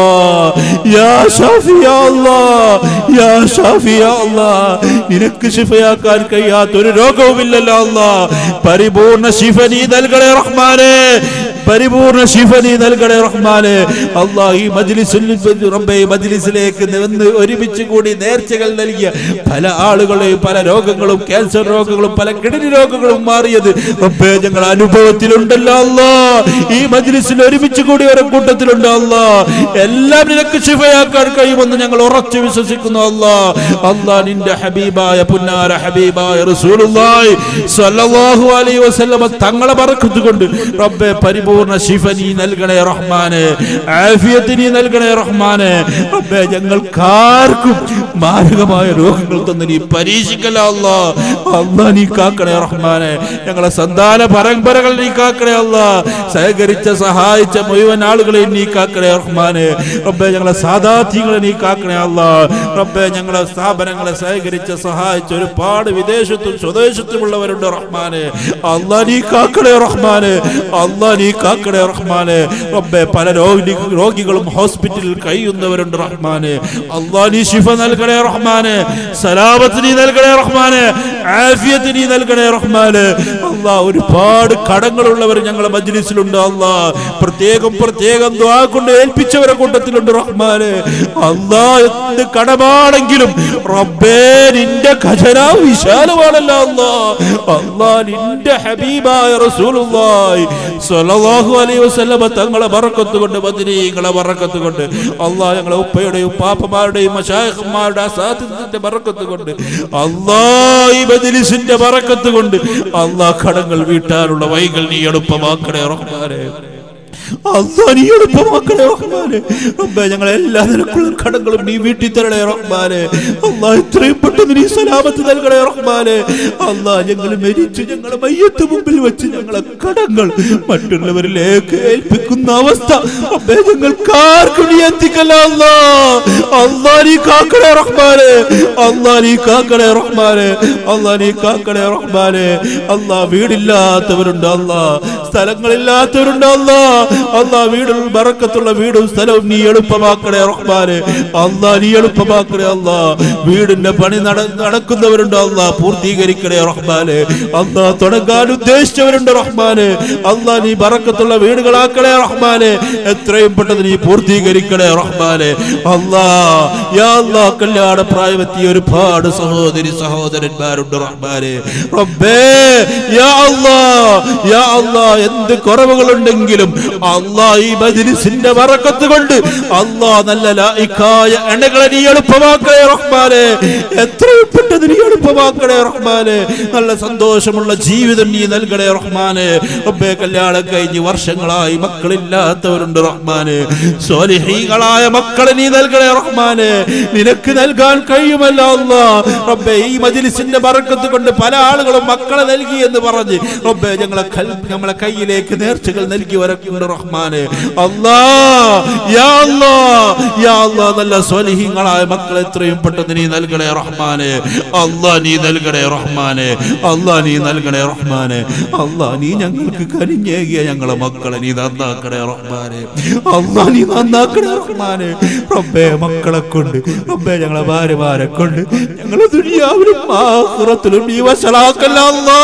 യാ ഷാഫിയ അല്ലാ യാ ഷാഫിയ അല്ലാ നിനക്ക് ശിഫയാക്കാൻ കഴിയാത്ത ഒരു രോഗവുമില്ലല്ലോ അല്ലാ പരിപൂർണ ശിഫ നീ നൽകണേ റഹ്മാനെ പരിപൂർണ ശിഫ നീ നൽകണേ റഹ്മാനെ അല്ലാ ഈ മജ്ലിസിൽ റബ്ബേ ഈ മജ്ലിസിലേക്ക് നിന്ന് ഒരുമിച്ച് കൂടി നേർച്ചകൾ നൽകിയ പല ആളുകളെയും പല രോഗങ്ങളും ക്യാൻസർ രോഗങ്ങളും പല കിഡനി രോഗങ്ങളും മാറിയത് റബ്ബേ ഞങ്ങൾ അനുഭവത്തിലുണ്ടല്ലോ അല്ലാ ഈ മജ്ലിസിൽ ഒരുമിച്ച് കൂടി ഒരു കൂട്ടത്തിലുണ്ട് അല്ലാ എല്ലാം നിനക്ക് ശിഫയാക്കാൻ കഴിയുമെന്ന് ഞങ്ങൾ ഉറച്ചു വിശ്വസിക്കുന്നു അല്ലാ അല്ലാ നിന്റെ ഹബീബായ പുന്നാര ഹബീബായ റസൂലുള്ളാഹി സ്വല്ലല്ലാഹു അലൈഹി വസല്ലമ തങ്ങളെ ബറക്കത്ത് കൊണ്ട് റബ്ബേ പരിപൂർണ ശിഫ നീ നൽകണേ റഹ്മാനെ ആഫിയത്ത് നീ നൽകണേ റഹ്മാനെ റബ്ബേ ഞങ്ങൾക്കാർക്കും മാരകമായ രോഗങ്ങൾ തന്ന് നീ പരീക്ഷിക്കല അല്ലാ അല്ലാ നീ കാക്കണേ റഹ്മാനെ ഞങ്ങളെ സന്താന പരമ്പരകൾ നീ കാക്കണേ അല്ലാ സഹകരിച്ച സഹായിച്ച മുഴുവൻ ആളുകളെയും നീ കാക്കണേ റഹ്മാനെ റബ്ബേ ഞങ്ങളെ സാധാർത്ഥ്യങ്ങളെ നീ കാക്കണേ അല്ലാ റബ്ബേ ഞങ്ങളെ സ്ഥാപനങ്ങളെ സഹകരിച്ച സഹായിച്ച ഒരുപാട് വിദേശത്തും സ്വദേശത്തുമുള്ളവരുണ്ട് റഹ്മാനെ അല്ലാ നീ കാക്കണേ റഹ്മാനെ അല്ലാ നീ കാക്കണേ റഹ്മാനെ റബ്ബേ പല രോഗി രോഗികളും ഹോസ്പിറ്റലിൽ കഴിയുന്നവരുണ്ട് റഹ്മാനെ അല്ലാ നീ ശിഫ നൽകണേ റഹ്മാനെ സലാമത്ത് നീ നൽകണേ റഹ്മാനെ ആഫിയത്ത് നീ നൽകണേ റഹ്മാനെ അല്ലാ ഒരുപാട് കടങ്ങളുള്ളവർ ഞങ്ങളെ മജ്ലിസിലുണ്ട് അല്ലാ പ്രത്യേകം പ്രത്യേകം ദ്വാ കൊണ്ട് ഏൽപ്പിച്ചവരെ കൂട്ടത്തിലുണ്ട് റഹ്മാനെ അല്ലാ എന്ത് കടമാണെങ്കിലും റബ്ബേ നിന്റെ ഖജനാവ് വിശാലമാണല്ലോ അല്ലാ അല്ലാ നിന്റെ ഹബീബായ റസൂലുള്ളാഹി സ്വല്ലല്ലാഹു അലൈഹി വസല്ലമ തങ്ങളെ ബറക്കത്ത് കൊണ്ട് ബദരീങ്ങളെ ബറക്കത്ത് കൊണ്ട് അല്ലാ ഞങ്ങളെ ഉപ്പയുടെയും പാപ്പമാരുടെയും മശായിഖന്മാരുടെ അസാദിന്റെ ബറക്കത്ത് കൊണ്ട് അല്ലാ ഈ മജ്ലിസിന്റെ ബറക്കത്ത് കൊണ്ട് അല്ലാ കടങ്ങൾ വീട്ടാനുള്ള വൈകൾ നീ എളുപ്പമാക്കണേ റഹ്മാനെ അല്ലാ നീ എളുപ്പമാക്കണേ റഹ്മാനെ റബ്ബേ ഞങ്ങളെ എല്ലാ നിലക്കുള്ള കടങ്ങളും നീ വീട്ടി തരണേ റഹ്മാനെ അല്ലാ എത്രയും പെട്ടെന്ന് നീ സലാമത്ത് നൽകണേ റഹ്മാനെ അല്ലാ ഞങ്ങൾ മരിച്ചു ഞങ്ങളെ മയ്യത്ത് മുമ്പിൽ വെച്ച് ഞങ്ങളെ കടങ്ങൾ മറ്റുള്ളവരിലേക്ക് ഏൽപ്പിക്കുന്ന അവസ്ഥ റബ്ബേ ഞങ്ങൾക്ക് ആർക്കും നീ എത്തിക്കല്ല അല്ലാ അല്ലാ നീ കാക്കണേ റഹ്മാനെ അല്ലാ നീ കാക്കണേ റഹ്മാനെ അല്ലാ നീ കാക്കണേ റഹ്മാനെ അല്ലാ വീടില്ലാത്തവരുണ്ട് അല്ലാ സ്ഥലങ്ങളില്ലാത്തവരുണ്ട് അല്ലാ അല്ലാ വീടും ബറക്കത്തുള്ള വീടും സ്ഥലവും നീ എളുപ്പമാക്കണേ റഹ്മാനെ അല്ലാ നീ എളുപ്പമാക്കണേ അല്ലാ വീടിന്റെ പണി നട- നടക്കുന്നവരുണ്ട് അല്ലാ പൂർത്തീകരിക്കണേ റഹ്മാനെ അല്ലാ തുടങ്ങാൻ ഉദ്ദേശിച്ചവരുണ്ട് റഹ്മാനെ അല്ലാ നീ ബറക്കത്തുള്ള വീടുകളാക്കണേ റഹ്മാനെ എത്രയും പെട്ടെന്ന് നീ പൂർത്തീകരിക്കണേ റഹ്മാനെ അല്ലാ യാ അല്ലാ കല്യാണ പ്രായമെത്തിയ ഒരുപാട് സഹോദരി സഹോദരന്മാരുണ്ട് റഹ്മാനെ റബ്ബേ യാ അല്ലാ യാ അല്ലാ എന്ത് കുറവുകളുണ്ടെങ്കിലും അല്ലാ ഈ മജ്ലിസിന്റെ വറക്കത്ത് കൊണ്ട് അല്ലാ നല്ല ലായിക്കായ എണ്ണകളെ നീ എളുപ്പമാക്കണേ റഹ്മാനെ എത്രയും പെട്ടെന്ന് നീ എളുപ്പമാക്കണേ റഹ്മാനെ നല്ല സന്തോഷമുള്ള ജീവിതം നീ നൽകണേ റഹ്മാനെ റബ്ബേ കല്യാണം കഴിഞ്ഞ് വർഷങ്ങളായി മക്കളില്ലാത്തവരുണ്ട് റഹ്മാനെ സ്വാലിഹീകളായ മക്കളെ നീ നൽകണേ റഹ്മാനെ നിനക്ക് നൽകാൻ കഴിയുമല്ല അല്ലാ റബ്ബേ ഈ മജ്ലിസിന്റെ ബറക്കത്ത് കൊണ്ട് പല ആളുകളും മക്കളെ നൽകി എന്ന് പറഞ്ഞ് റബ്ബേ ഞങ്ങളെ കൽ- നമ്മളെ കയ്യിലേക്ക് നേർച്ചകൾ നൽകിയവരൊക്കെ ഉണ്ട് റഹ്മാനെ അല്ലാ യാ അല്ലാ യാ അല്ലാ നല്ല സ്വലിഹീങ്ങളായ മക്കളെ എത്രയും പെട്ടെന്ന് നീ നൽകണേ റഹ്മാനെ അല്ലാ നീ നൽകണേ റഹ്മാനെ അല്ലാ നീ നൽകണേ റഹ്മാനെ അല്ലാ നീ ഞങ്ങൾക്ക് കനിഞ്ഞേകിയ ഞങ്ങളെ മക്കളെ നീ നന്നാക്കണേ റഹ്മാനെ അല്ലാ നീ നന്നാക്കണേ റഹ്മാനെ റബ്ബേ മക്കളെ കൊണ്ട് റബ്ബേ ഞങ്ങളെ ഭാര്യമാരെ കൊണ്ട് ഞങ്ങളെ ദുനിയാവിലും ആഖിറത്തിലും നീ വശലാക്കല്ല അല്ലാ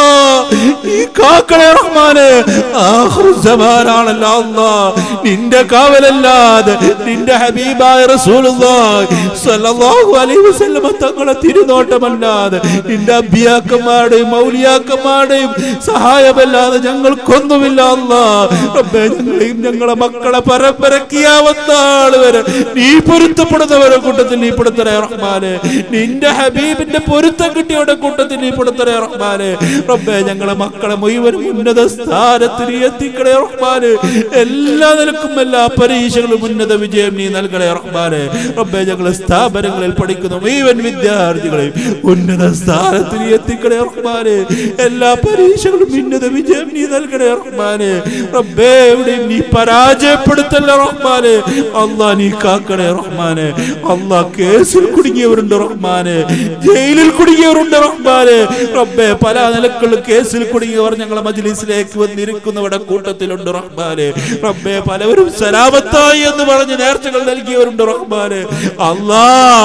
നീ കാക്കണേ റഹ്മാനെ ആഖിറു സമാനാണല്ലോ അല്ലാ നിന്റെ കാവലല്ലാതെ നിന്റെ ഹബീബായ റസൂലുള്ളാഹി സ്വല്ലല്ലാഹു അലൈഹി വസല്ലമ തങ്ങളെ തിരുനോട്ടമല്ലാതെ നിന്റെ അബിയാക്കന്മാരുടെയും മൗലിയാക്കന്മാരുടെയും സഹായമല്ലാതെ ഞങ്ങൾക്കൊന്നുമില്ല അല്ലാ റബ്ബേ ഞങ്ങളെയും ഞങ്ങളെ മക്കളെ പരമ്പരക്കിയാവത്താൾ വരെ നീ പൊരുത്തപ്പെടുന്നവരുടെ കൂട്ടത്തിൽ നീ പെടുത്തണേ റഹ്മാനെ നിന്റെ ഹബീബിന്റെ പൊരുത്തം കിട്ടിയവരുടെ കൂട്ടത്തിൽ നീ പെടുത്തണേ റഹ്മാനെ റബ്ബേ ഞങ്ങളെ മക്കളെ മുഴുവനും ഉന്നത സ്ഥാനത്ത് നീ എത്തിക്കണേ റഹ്മാനെ എല്ലാ നിലക്കും എല്ലാ പരീക്ഷകളും ഉന്നത വിജയം നീ നൽകണേ റഹ്മാനെ റബ്ബേ ഞങ്ങളെ സ്ഥാപനങ്ങളിൽ പഠിക്കുന്ന മുഴുവൻ വിദ്യാർത്ഥികളെയും ഉന്നത സ്ഥാനത്ത് നീ എത്തിക്കണേ റഹ്മാനെ എല്ലാ പരീക്ഷകളും ഉന്നത വിജയം നീ നൽകണേ റഹ്മാനെ റബ്ബേ എവിടെയും നീ പരാജയപ്പെടുത്തല്ല റഹ്മാനെ അള്ളാ നീ കാക്കണേ റഹ്മാനെ അള്ളാ കേസിൽ കുടുങ്ങിയവരുണ്ട് റഹ്മാനെ ജയിലിൽ കുടുങ്ങിയവരുണ്ട് റഹ്മാനെ റബ്ബേ പല നിലക്കുള്ള കേസിൽ കുടുങ്ങിയവർ ഞങ്ങളെ മജ്ലിസിലേക്ക് വന്നിരിക്കുന്നവരുടെ കൂട്ടത്തിലുണ്ട് റഹ്മാനെ റബ്ബേ പലവരും സലാമത്തായി എന്ന് പറഞ്ഞ് നേർച്ചകൾ നൽകിയവരുണ്ട് റഹ്മാനെ അല്ലാ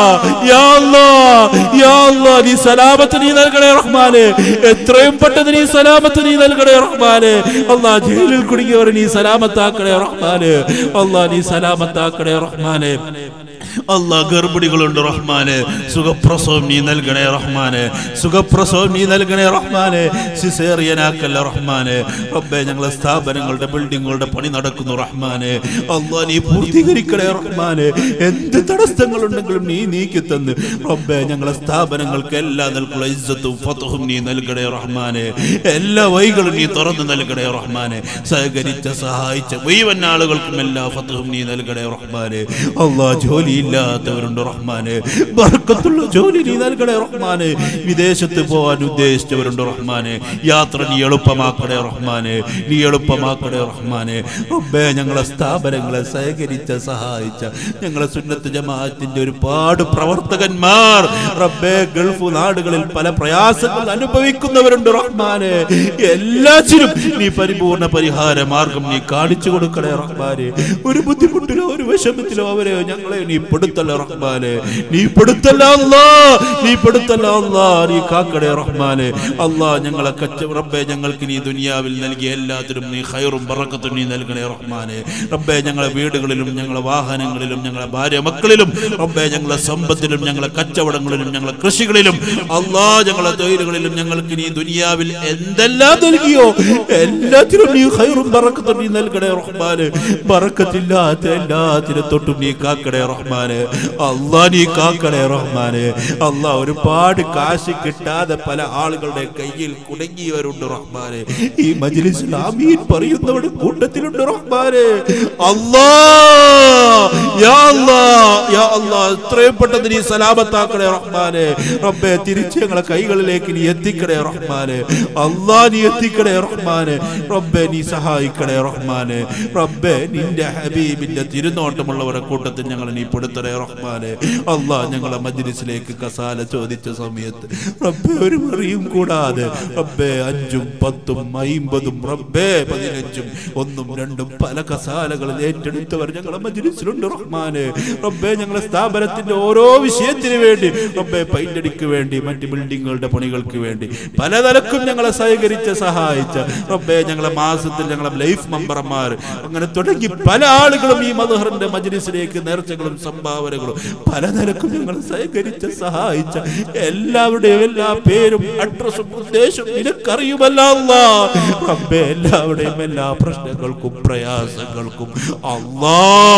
യാ അല്ലാ യാ അല്ലാ നീ സലാമത്ത് നീ നൽകണേ റഹ്മാനെ എത്രയും പെട്ടെന്ന് നീ സലാമത്ത് നീ നൽകണേ റഹ്മാനെ അല്ലാ ജയിലിൽ കുടുങ്ങിയവർ നീ സലാമത്താക്കണേ റഹ്മാനെ അല്ലാ നീ സലാമത്താക്കണേ റഹ്മാനെ അല്ലാ ഗർഭിണികളുണ്ട് റഹ്മാനെ സുഖപ്രസവം നീ നൽകണേ റഹ്മാനെ സുഖപ്രസവം നീ നൽകണേ റഹ്മാനെ സിസേറിയനാക്കല്ല റഹ്മാനെ റബ്ബെ ഞങ്ങളെ സ്ഥാപനങ്ങളുടെ ബിൽഡിങ്ങുകളുടെ പണി നടക്കുന്നു റഹ്മാനെ അല്ലാ നീ പൂർത്തീകരിക്കണേ റഹ്മാനെ എന്ത് തടസ്സങ്ങളുണ്ടെങ്കിലും നീ നീക്കി തന്ന് റബ്ബെ ഞങ്ങളെ സ്ഥാപനങ്ങൾക്ക് എല്ലാ നിലക്കുള്ള ഇജ്ജത്തും ഫതഹും നീ നൽകണേ റഹ്മാനെ എല്ലാ വഴികളും നീ തുറന്നു നൽകണേ റഹ്മാനെ സഹകരിച്ച സഹായിച്ച മുഴുവൻ ആളുകൾക്കും എല്ലാ ഫതഹും നീ നൽകണേ റഹ്മാനെ അള്ളാ ജോലിയില്ലാത്തവരുണ്ട് റഹ്മാനെ ബർക്കത്തുള്ള ജോലി നീ നൽകണേ റഹ്മാനെ വിദേശത്ത് പോകാൻ ഉദ്ദേശിച്ചവരുണ്ട് റഹ്മാനെ യാത്ര നീ എളുപ്പമാക്കണേ റഹ്മാനെ നീ എളുപ്പമാക്കണേ റഹ്മാനെ റബ്ബേ ഞങ്ങളെ സ്ഥാപനങ്ങളെ സഹകരിച്ച സഹായിച്ച ഞങ്ങളെ സുന്നത്ത് ജമാഅത്തിന്റെ ഒരുപാട് പ്രവർത്തകന്മാർ റബ്ബേ ഗൾഫ് നാടുകളിൽ പല പ്രയാസങ്ങൾ അനുഭവിക്കുന്നവരുണ്ട് റഹ്മാനെ എല്ലാറ്റിനും നീ പരിപൂർണ പരിഹാര മാർഗം നീ കാണിച്ചു കൊടുക്കണേ റഹ്മാനെ ഒരു ബുദ്ധിമുട്ടിലോ ഒരു വിഷമത്തിലോ അവരെ ഞങ്ങളെ നീ പെടുത്തല്ല റഹ്മാനെ നീ പെടുത്തല്ല അല്ലാ നീ പെടുത്തല്ല അല്ലാ നീ കാക്കടേ റഹ്മാനെ അല്ലാ ഞങ്ങളെ കച്ച റബ്ബെ ഞങ്ങൾക്ക് നീ ദുനിയാവിൽ നൽകിയ എല്ലാത്തിനും നീ ഖൈറും ബറക്കത്തും നീ നൽകണേ റഹ്മാനെ റബ്ബെ ഞങ്ങളെ വീടുകളിലും ഞങ്ങളെ വാഹനങ്ങളിലും ഞങ്ങളെ ഭാര്യ മക്കളിലും റബ്ബെ ഞങ്ങളെ സമ്പത്തിലും ഞങ്ങളെ കച്ചവടങ്ങളിലും ഞങ്ങളെ കൃഷികളിലും അല്ലാ ഞങ്ങളെ തൊഴിലുകളിലും ഞങ്ങൾക്ക് നീ ദുനിയാവിൽ എന്തെല്ലാം നൽകിയോ എല്ലാത്തിനും നീ ഖൈറും ബറക്കത്തും നീ നൽകണേ റഹ്മാനെ ബറക്കത്തില്ലാത്ത എല്ലാത്തിനും തൊട്ടും നീ കാക്കണേ റഹ്മാനെ അല്ലാ നീ കാക്കണേ റഹ്മാനെ അല്ലാ ഒരുപാട് കാശ് കിട്ടാതെ പല ആളുകളുടെ കയ്യിൽ കുടുങ്ങിയവരുണ്ട് റഹ്മാനെ ഈ മജ്ലിസിൽ ആമീൻ പറയുന്നവരുടെ കൂട്ടത്തിലുണ്ട് റഹ്മാനെ അല്ലാ യാ അല്ലാ യാ അല്ലാ എത്രയും പെട്ടെന്ന് നീ സലാമത്താക്കണേ റഹ്മാനെ റബ്ബെ തിരിച്ച് ഞങ്ങളെ കൈകളിലേക്ക് നീ എത്തിക്കണേ റഹ്മാനെ അല്ലാ നീ എത്തിക്കണേ റഹ്മാനെ റബ്ബെ നീ സഹായിക്കണേ റഹ്മാനെ റബ്ബെ നിന്റെ ഹബീബിന്റെ തിരുനോട്ടമുള്ളവരെ കൂട്ടത്തിൽ ഞങ്ങൾ നീ പെടുത്ത പെടുത്തണേ റഹ്മാനെ അള്ളാ ഞങ്ങളെ മജ്ലിസിലേക്ക് കസാല ചോദിച്ച സമയത്ത് റബ്ബേ ഒരു മറിയും കൂടാതെ റബ്ബേ അഞ്ചും പത്തും അയിമ്പതും റബ്ബേ പതിനഞ്ചും ഒന്നും രണ്ടും പല കസാലകളിൽ ഏറ്റെടുത്തവർ ഞങ്ങളെ മജ്ലിസിലുണ്ട് റഹ്മാനെ റബ്ബേ ഞങ്ങളെ സ്ഥാപനത്തിന്റെ ഓരോ വിഷയത്തിന് വേണ്ടി റബ്ബേ പൈൻ്റടിക്ക് വേണ്ടി മറ്റ് ബിൽഡിങ്ങുകളുടെ പണികൾക്ക് വേണ്ടി പലതരക്കും ഞങ്ങളെ സഹകരിച്ച സഹായിച്ച റബ്ബേ ഞങ്ങളെ മാസത്തിൽ ഞങ്ങളെ ലൈഫ് മെമ്പർമാർ അങ്ങനെ തുടങ്ങി പല ആളുകളും ഈ മധുഹറിന്റെ മജ്ലിസിലേക്ക് നേർച്ചകളും സംഭാവനകളും പലതരക്കും ഞങ്ങളെ സഹകരിച്ച സഹായിച്ച എല്ലാവരുടെയും എല്ലാ പേരും അഡ്രസ്സും ഉദ്ദേശവും നിനക്കറിയുമല്ല അല്ലാ. റബ്ബേ എല്ലാവരുടെയും എല്ലാ പ്രശ്നങ്ങൾക്കും പ്രയാസങ്ങൾക്കും അല്ലാ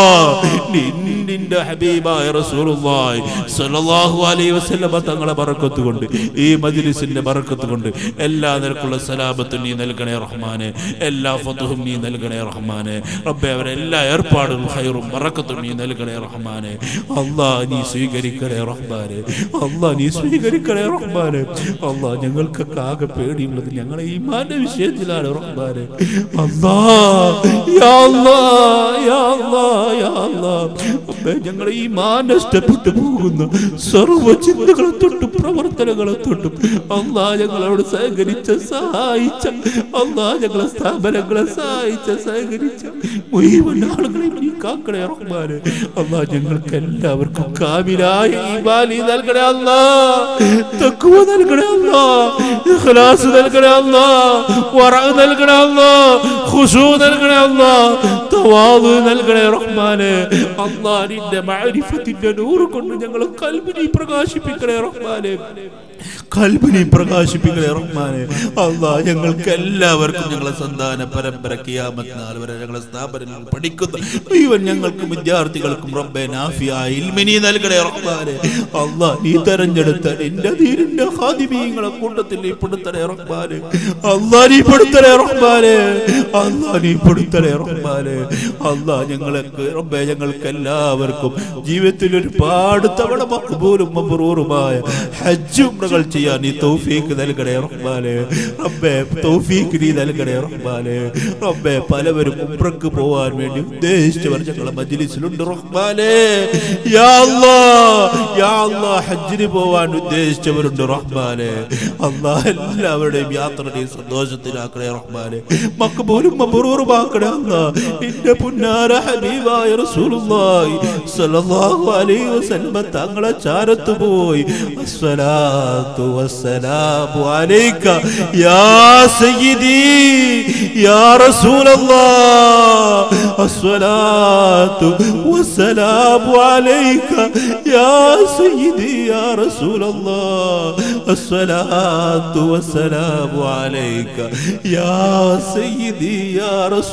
നിൻ- നിന്റെ ഹബീബായ റസൂലുള്ളാഹി സ്വല്ലല്ലാഹു അലൈഹി വസല്ലമ തങ്ങളെ ബറക്കത്ത് കൊണ്ട് ഈ മജ്ലിസിന്റെ ബറക്കത്ത് കൊണ്ട് എല്ലാ നിരക്കുള്ള സലാമത്തും നീ നൽകണേ റഹ്മാനെ എല്ലാ ഫതുഹും നീ നൽകണേ റഹ്മാനെ റബ്ബേ അവരെ എല്ലാ ഏർപ്പാടും ഹൈറും ബറക്കത്തും നീ നൽകണേ റഹ്മാനെ അല്ലാ നീ സ്വീകരിക്കണേ റഹ്മാനെ അല്ലാ നീ സ്വീകരിക്കണേ റഹ്മാനെ അല്ലാ ഞങ്ങൾക്കൊക്കെ ആകെ പേടിയുള്ളത് ഞങ്ങളെ ഈമാന്റെ വിഷയത്തിലാണ് റഹ്മാനെ അല്ലാ യാ അല്ലാ യാ അല്ലാ യാ അല്ലാ റബ്ബേ ഞങ്ങളെ ഈമാൻ നഷ്ടപ്പെട്ടു പോകുന്ന സർവ്വ ചിന്തകളെ തൊട്ടും പ്രവർത്തനങ്ങളെ തൊട്ടും അല്ലാ ഞങ്ങളോട് സഹകരിച്ച സഹായിച്ച അല്ലാ ഞങ്ങളെ സ്ഥാപനങ്ങളെ സഹായിച്ച സഹകരിച്ച മുഴുവൻ ആളുകളെയും നീ കാക്കണേ റഹ്മാനെ അല്ലാ ഞങ്ങൾക്ക് എല്ലാവർക്കും കാമിലായ ഈമാനി നൽകണേ അല്ലാ തക്കുവ നൽകണേ അല്ലാ ഇഖ്ലാസ് നൽകണേ അല്ലാ വറഅ നൽകണേ അല്ലാ ഖുശൂ നൽകണേ അല്ലാ തവാദു നൽകണേ റഹ്മാനെ അല്ലാ നിന്റെ മഅരിഫത്തിന്റെ നൂറ് കൊണ്ട് ഞങ്ങളെ കൽബിനെ പ്രകാശിപ്പിക്കണേ റഹ്മാനെ കൽബിനെ പ്രകാശിപ്പിക്കണേ റഹ്മാനെ അല്ലാ ഞങ്ങൾക്ക് എല്ലാവർക്കും ഞങ്ങളെ സന്താന പരമ്പര കിയാമത്ത് നാൾ വരെ ഞങ്ങളെ സ്ഥാപനങ്ങൾ പഠിക്കുന്ന മുഴുവൻ ഞങ്ങൾക്കും വിദ്യാർത്ഥികൾക്കും റബ്ബെ നാഫിയ ഇൽമിനി നൽകണേ റഹ്മാനെ അല്ലാ നീ തെരഞ്ഞെടുത്ത നിന്റെ ദീനിന്റെ ഹാദിമീങ്ങളെ കൂട്ടത്തിൽ നീ പെടുത്തണേ റഹ്മാനെ അല്ലാ നീ പെടുത്തണേ റഹ്മാനെ അല്ലാ നീ പെടുത്തണേ റഹ്മാനെ അല്ലാ ഞങ്ങൾക്ക് റബ്ബെ ഞങ്ങൾക്ക് എല്ലാവർക്കും ജീവിതത്തിൽ ഒരുപാട് തവണ മക്ബൂലും മബ്രൂറുമായ ഹജ്ജ് ഉംറകൾ ചെയ്യാൻ നീ തൗഫീക്ക് നൽകണേ റഹ്മാനെ റബ്ബെ തൗഫീക്ക് നീ നൽകണേ റഹ്മാനെ റബ്ബെ പലവരും ഉംറക്ക് പോവാൻ വേണ്ടി ഉദ്ദേശിച്ചവർ ഞങ്ങളെ മജ്ലിസിലുണ്ട് റഹ്മാനെ യാ അല്ലാ യാ അല്ലാ ഹജ്ജിന് പോവാൻ ഉദ്ദേശിച്ചവരുണ്ട് റഹ്മാനെ അല്ലാ എല്ലാവരുടെയും യാത്ര നീ സന്തോഷത്തിലാക്കണേ റഹ്മാനെ മക്ബൂലും മബ്രൂറുമാക്കണേ അല്ലാ നിന്റെ പുന്നാര ഹബീബായ റസൂലുള്ളാഹി സ്വല്ലല്ലാഹു അലൈഹി വസല്ലം തങ്ങളെ ചാരത്ത് പോയി അസ്സലാത്തു വസ്സലാമു അലൈക യാ സയ്യിദി യാ റസൂലല്ലാഹ് അസ്സലാത്തു വസ്സലാമു അലൈക യാ സയ്യിദി യാ റസൂലല്ലാഹ് അസ്സലാത്തു വസ്സലാമു അലൈക യാ സയ്യിദി യാ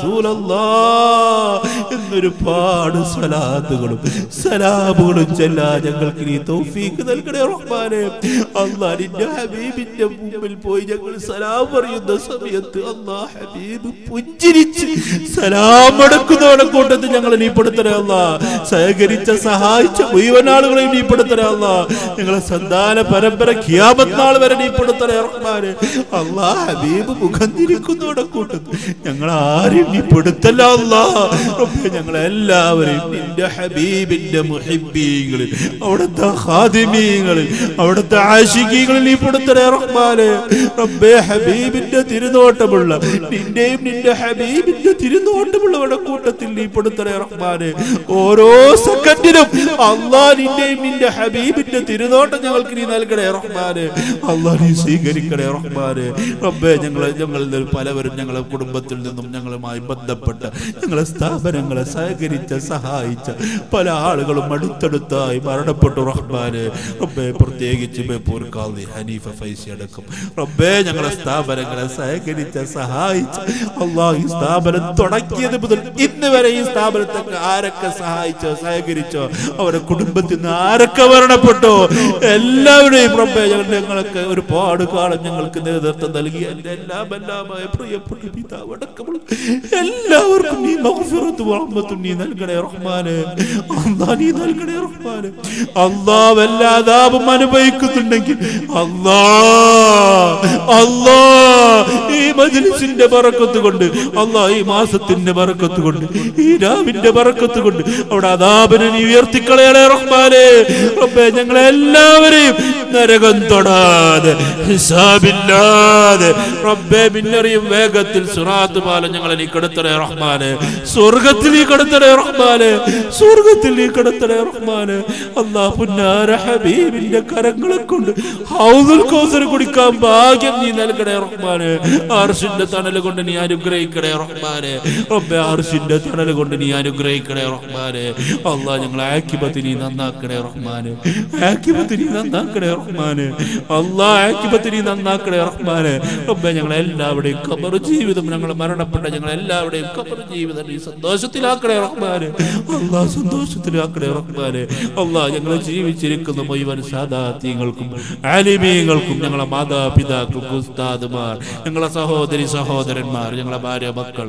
റസൂലല്ലാഹ് എന്നൊരുപാട് സലാത്തുകളും സലാമുകളും ചെല്ലാൻ ഞങ്ങൾക്ക് നീ തൗഫീക്ക് നൽകണേ റഹ്മാനെ അല്ലാ നിന്റെ ഹബീബിന്റെ മുമ്പിൽ പോയി ഞങ്ങൾ സലാം പറയുന്ന സമയത്ത് അല്ലാ ഹബീബ് പുഞ്ചിരിച്ച് സലാം അടക്കുന്നവരെ കൂട്ടത്തിൽ ഞങ്ങൾ നീ പെടുത്തണേ അല്ലാ സഹകരിച്ച സഹായിച്ച മുഴുവൻ ആളുകളെയും നീ പെടുത്തണേ അല്ലാ ഞങ്ങളെ സന്താന പരമ്പര ഖിയാമത്ത് നാൾ വരെ നീ പെടുത്തണേ റഹ്മാനെ അല്ലാ ഹബീബ് മുഖം തിരിക്കുന്നവരുടെ കൂട്ടത്തിൽ ഞങ്ങൾ ആരും നീ പെടുത്തല്ല അല്ലാ റബ്ബേ ഞങ്ങളെല്ലാവരെയും നിന്റെ ഹബീബിന്റെ മുഹിബീങ്ങളിൽ അവിടുത്തെ ഹാദിമീങ്ങളിൽ അവിടുത്തെ ആശികീങ്ങളിൽ നീ പെടുത്തണേ റഹ്മാനെ റബ്ബേ ഹബീബിന്റെ തിരുനോട്ടമുള്ള നിന്റെയും നിന്റെ ഹബീബിന്റെ തിരുനോട്ടമുള്ളവരുടെ കൂട്ടത്തിൽ നീ പെടുത്തണേ റഹ്മാനെ ഓരോ സെക്കൻഡിലും അള്ളാ നിന്റെയും നിന്റെ ഹബീബിന്റെ തിരുനോട്ടം ഞങ്ങൾക്ക് നീ നൽകണേ റഹ്മാനെ അള്ളാ നീ സ്വീകരിക്കണേ റഹ്മാനെ റബ്ബേ ഞങ്ങളെ ഞങ്ങളിൽ നിന്ന് പലവരും ഞങ്ങളെ കുടുംബത്തിൽ നിന്നും ഞങ്ങളുമായി ബന്ധപ്പെട്ട ഞങ്ങളെ സ്ഥാപനങ്ങളെ സഹകരിച്ച സഹായിച്ച പല ആളുകളും അടുത്തടുത്തായി മരണപ്പെട്ടു റഹ്മാനെ റബ്ബേ പ്രത്യേകിച്ച് ബേപ്പൂർ കാളി ഹനീഫ ഫൈസി അടക്കം റബ്ബേ ഞങ്ങളെ സ്ഥാപനങ്ങളെ സഹകരിച്ച സഹായിച്ച അള്ളാഹ് ഈ സ്ഥാപനം തുടങ്ങിയത് മുതൽ ഇന്ന് വരെ ഈ സ്ഥാപനത്തൊക്കെ ആരൊക്കെ സഹായിച്ചോ സഹകരിച്ചോ അവരുടെ കുടുംബത്തിൽ നിന്ന് ആരൊക്കെ മരണപ്പെട്ടോ എല്ലാവരുടെയും റബ്ബേ ഞങ്ങൾ ഞങ്ങളൊക്കെ ഒരുപാട് കാലം ഞങ്ങൾക്ക് നേതൃത്വം നൽകി എന്റെ എല്ലാം എല്ലാമായ പ്രിയപ്പെട്ട പിതാവ് അടക്കമുള്ള എല്ലാവർക്കും നീ മഗ്ഫിറത്ത് റഹ്മത്തും നീ നൽകണേ റഹ്മാനെ അല്ലാ നീ നൽകണേ റഹ്മാനെ അല്ലാ വല്ല അതാപം അനുഭവിക്കുന്നുണ്ടെങ്കിൽ അല്ലാ അല്ലാ ഈ മജ്ലിസിന്റെ ബറക്കത്ത് കൊണ്ട് അല്ലാ ഈ മാസത്തിന്റെ ബറക്കത്ത് കൊണ്ട് ഈ രാവിന്റെ ബറക്കത്ത് കൊണ്ട് അവിടെ അതാപനെ നീ ഉയർത്തിക്കളയണേ റഹ്മാനെ റബ്ബേ ഞങ്ങളെ എല്ലാവരെയും നരകം തൊടാതെ ഹിസാബില്ലാതെ റബ്ബേ മിന്നറിയും വേഗത്തിൽ സുറാത്ത് പാലം ഞങ്ങളെ നീ കടത്തണേ റഹ്മാനെ സ്വർഗത്തിൽ നീ കടത്തണേ റഹ്മാനെ സ്വർഗത്തിൽ നീ കടത്തണേ റഹ്മാനെ അല്ലാ പുന്നാര ഹബീബിന്റെ കരങ്ങളെ കൊണ്ട് ഹൗദുൽ കൗസർ കുടിക്കാൻ ഭാഗ്യം നീ നൽകണേ റഹ്മാനെ അർഷിന്റെ തണൽ കൊണ്ട് നീ അനുഗ്രഹിക്കണേ റഹ്മാനെ റബ്ബേ അർഷിന്റെ തണൽ കൊണ്ട് നീ അനുഗ്രഹിക്കണേ റഹ്മാനെ അല്ലാ ഞങ്ങളെ ആക്കിബത്ത് നീ നന്നാക്കണേ റഹ്മാനെ ആക്കിബത്ത് നീ നന്നാക്കണേ റഹ്മാനെ അല്ലാ ആക്കിബത്ത് നീ നന്നാക്കണേ റഹ്മാനെ റബ്ബേ ഞങ്ങളെ എല്ലാവരുടെയും കബർ ജീവിതം ഞങ്ങൾ മരണപ്പെട്ട ഞങ്ങൾ എല്ലാവരുടെയും കബർ ജീവിതം നീ സന്തോഷത്തിലാക്കണേ റഹ്മാനെ അല്ലാ സന്തോഷത്തിലാക്കണേ റഹ്മാനെ അല്ലാ ഞങ്ങൾ ജീവിച്ചിരിക്കുന്ന മുഴുവൻ സാദാത്യങ്ങൾക്കും ആലിമീങ്ങൾക്കും ഞങ്ങളെ മാതാപിതാക്കൾക്കും ഉസ്താദുമാർ ഞങ്ങളെ സഹോദരി സഹോദരന്മാർ ഞങ്ങളെ ഭാര്യ മക്കൾ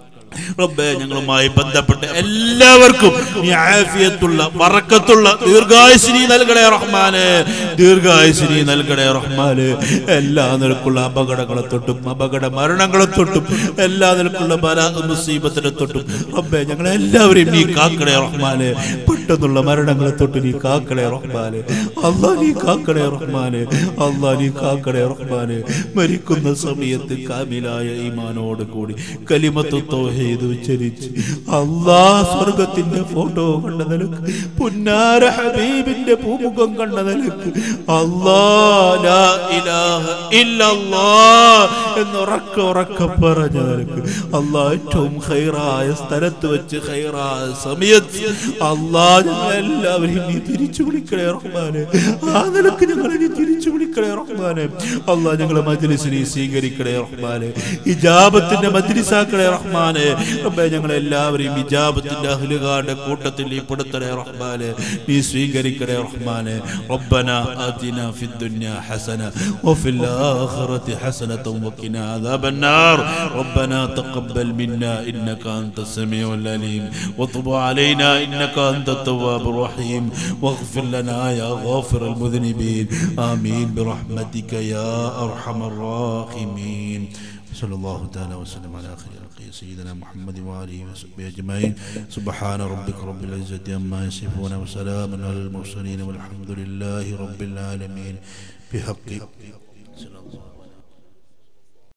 റബ്ബേ ഞങ്ങളുമായി ബന്ധപ്പെട്ട എല്ലാവർക്കും നീ ആഫിയത്തുള്ള വറക്കത്തുള്ള ദീർഘായുസിനി നൽകണേ റഹ്മാനെ ദീർഘായുസിനി നൽകണേ റഹ്മാനെ എല്ലാ നിലക്കുള്ള അപകടങ്ങളെ തൊട്ടും അപകട മരണങ്ങളെ തൊട്ടും എല്ലാ നിലക്കുള്ള പല മുസീബത്തിനെ തൊട്ടും റബ്ബേ ഞങ്ങളെ എല്ലാവരെയും നീ കാക്കണേ റഹ്മാനെ പെട്ടെന്നുള്ള മരണങ്ങളെ തൊട്ട് നീ കാക്കണേ റഹ്മാനെ അല്ലാ നീ കാക്കണേ റഹ്മാനെ അല്ലാ നീ കാക്കണേ റഹ്മാനെ മരിക്കുന്ന സമയത്ത് കാമിലായ ഈമാനോട് കൂടി കലിമത്ത് തൗഹീദ് ഉച്ചരിച്ച് അല്ലാ സ്വർഗത്തിന്റെ ഫോട്ടോ കണ്ട നിലക്ക് പുന്നാര ഹബീബിന്റെ പൂമുഖം കണ്ട നിലക്ക് അല്ലാ ലാ ഇലാഹ ഇല്ലല്ലാ എന്ന് ഉറക്ക ഉറക്ക പറഞ്ഞ നിലക്ക് അല്ലാ ഏറ്റവും ഹൈറായ സ്ഥലത്ത് വെച്ച് ഹൈറായ സമയത്ത് അല്ലാ ഞങ്ങൾ എല്ലാവരെയും നീ തിരിച്ചു വിളിക്കണേ റഹ്മാനെ ആ നിലക്ക് ഞങ്ങളെ നീ തിരിച്ചു വിളിക്കണേ റഹ്മാനെ അല്ലാ ഞങ്ങളെ മജ്ലിസിനെ സ്വീകരിക്കണേ റഹ്മാനെ ഇജാബത്തിന്റെ മജ്ലിസാക്കണേ റഹ്മാനെ റബ്ബേ ഞങ്ങളെ എല്ലാവരെയും ഇജാബത്തിന്റെ അഹ്ലുകാരുടെ കൂട്ടത്തിൽ നീ പെടുത്തണേ റഹ്മാനെ നീ സ്വീകരിക്കണേ റഹ്മാനെ ربنا آتنا في الدنيا حسنة وفي الآخرة حسنة وقنا عذاب النار ربنا تقبل منا إنك أنت السميع العليم وتب علينا إنك أنت التواب الرحيم واغفر لنا يا غافر المذنبين آمين برحمتك يا أرحم الراحمين صلى الله تعالى وسلم على خير خلقه سيدنا محمد وآله وصحبه أجمعين سبحان ربك رب العزة عما يصفون وسلام على المرسلين والحمد لله رب العالمين بحق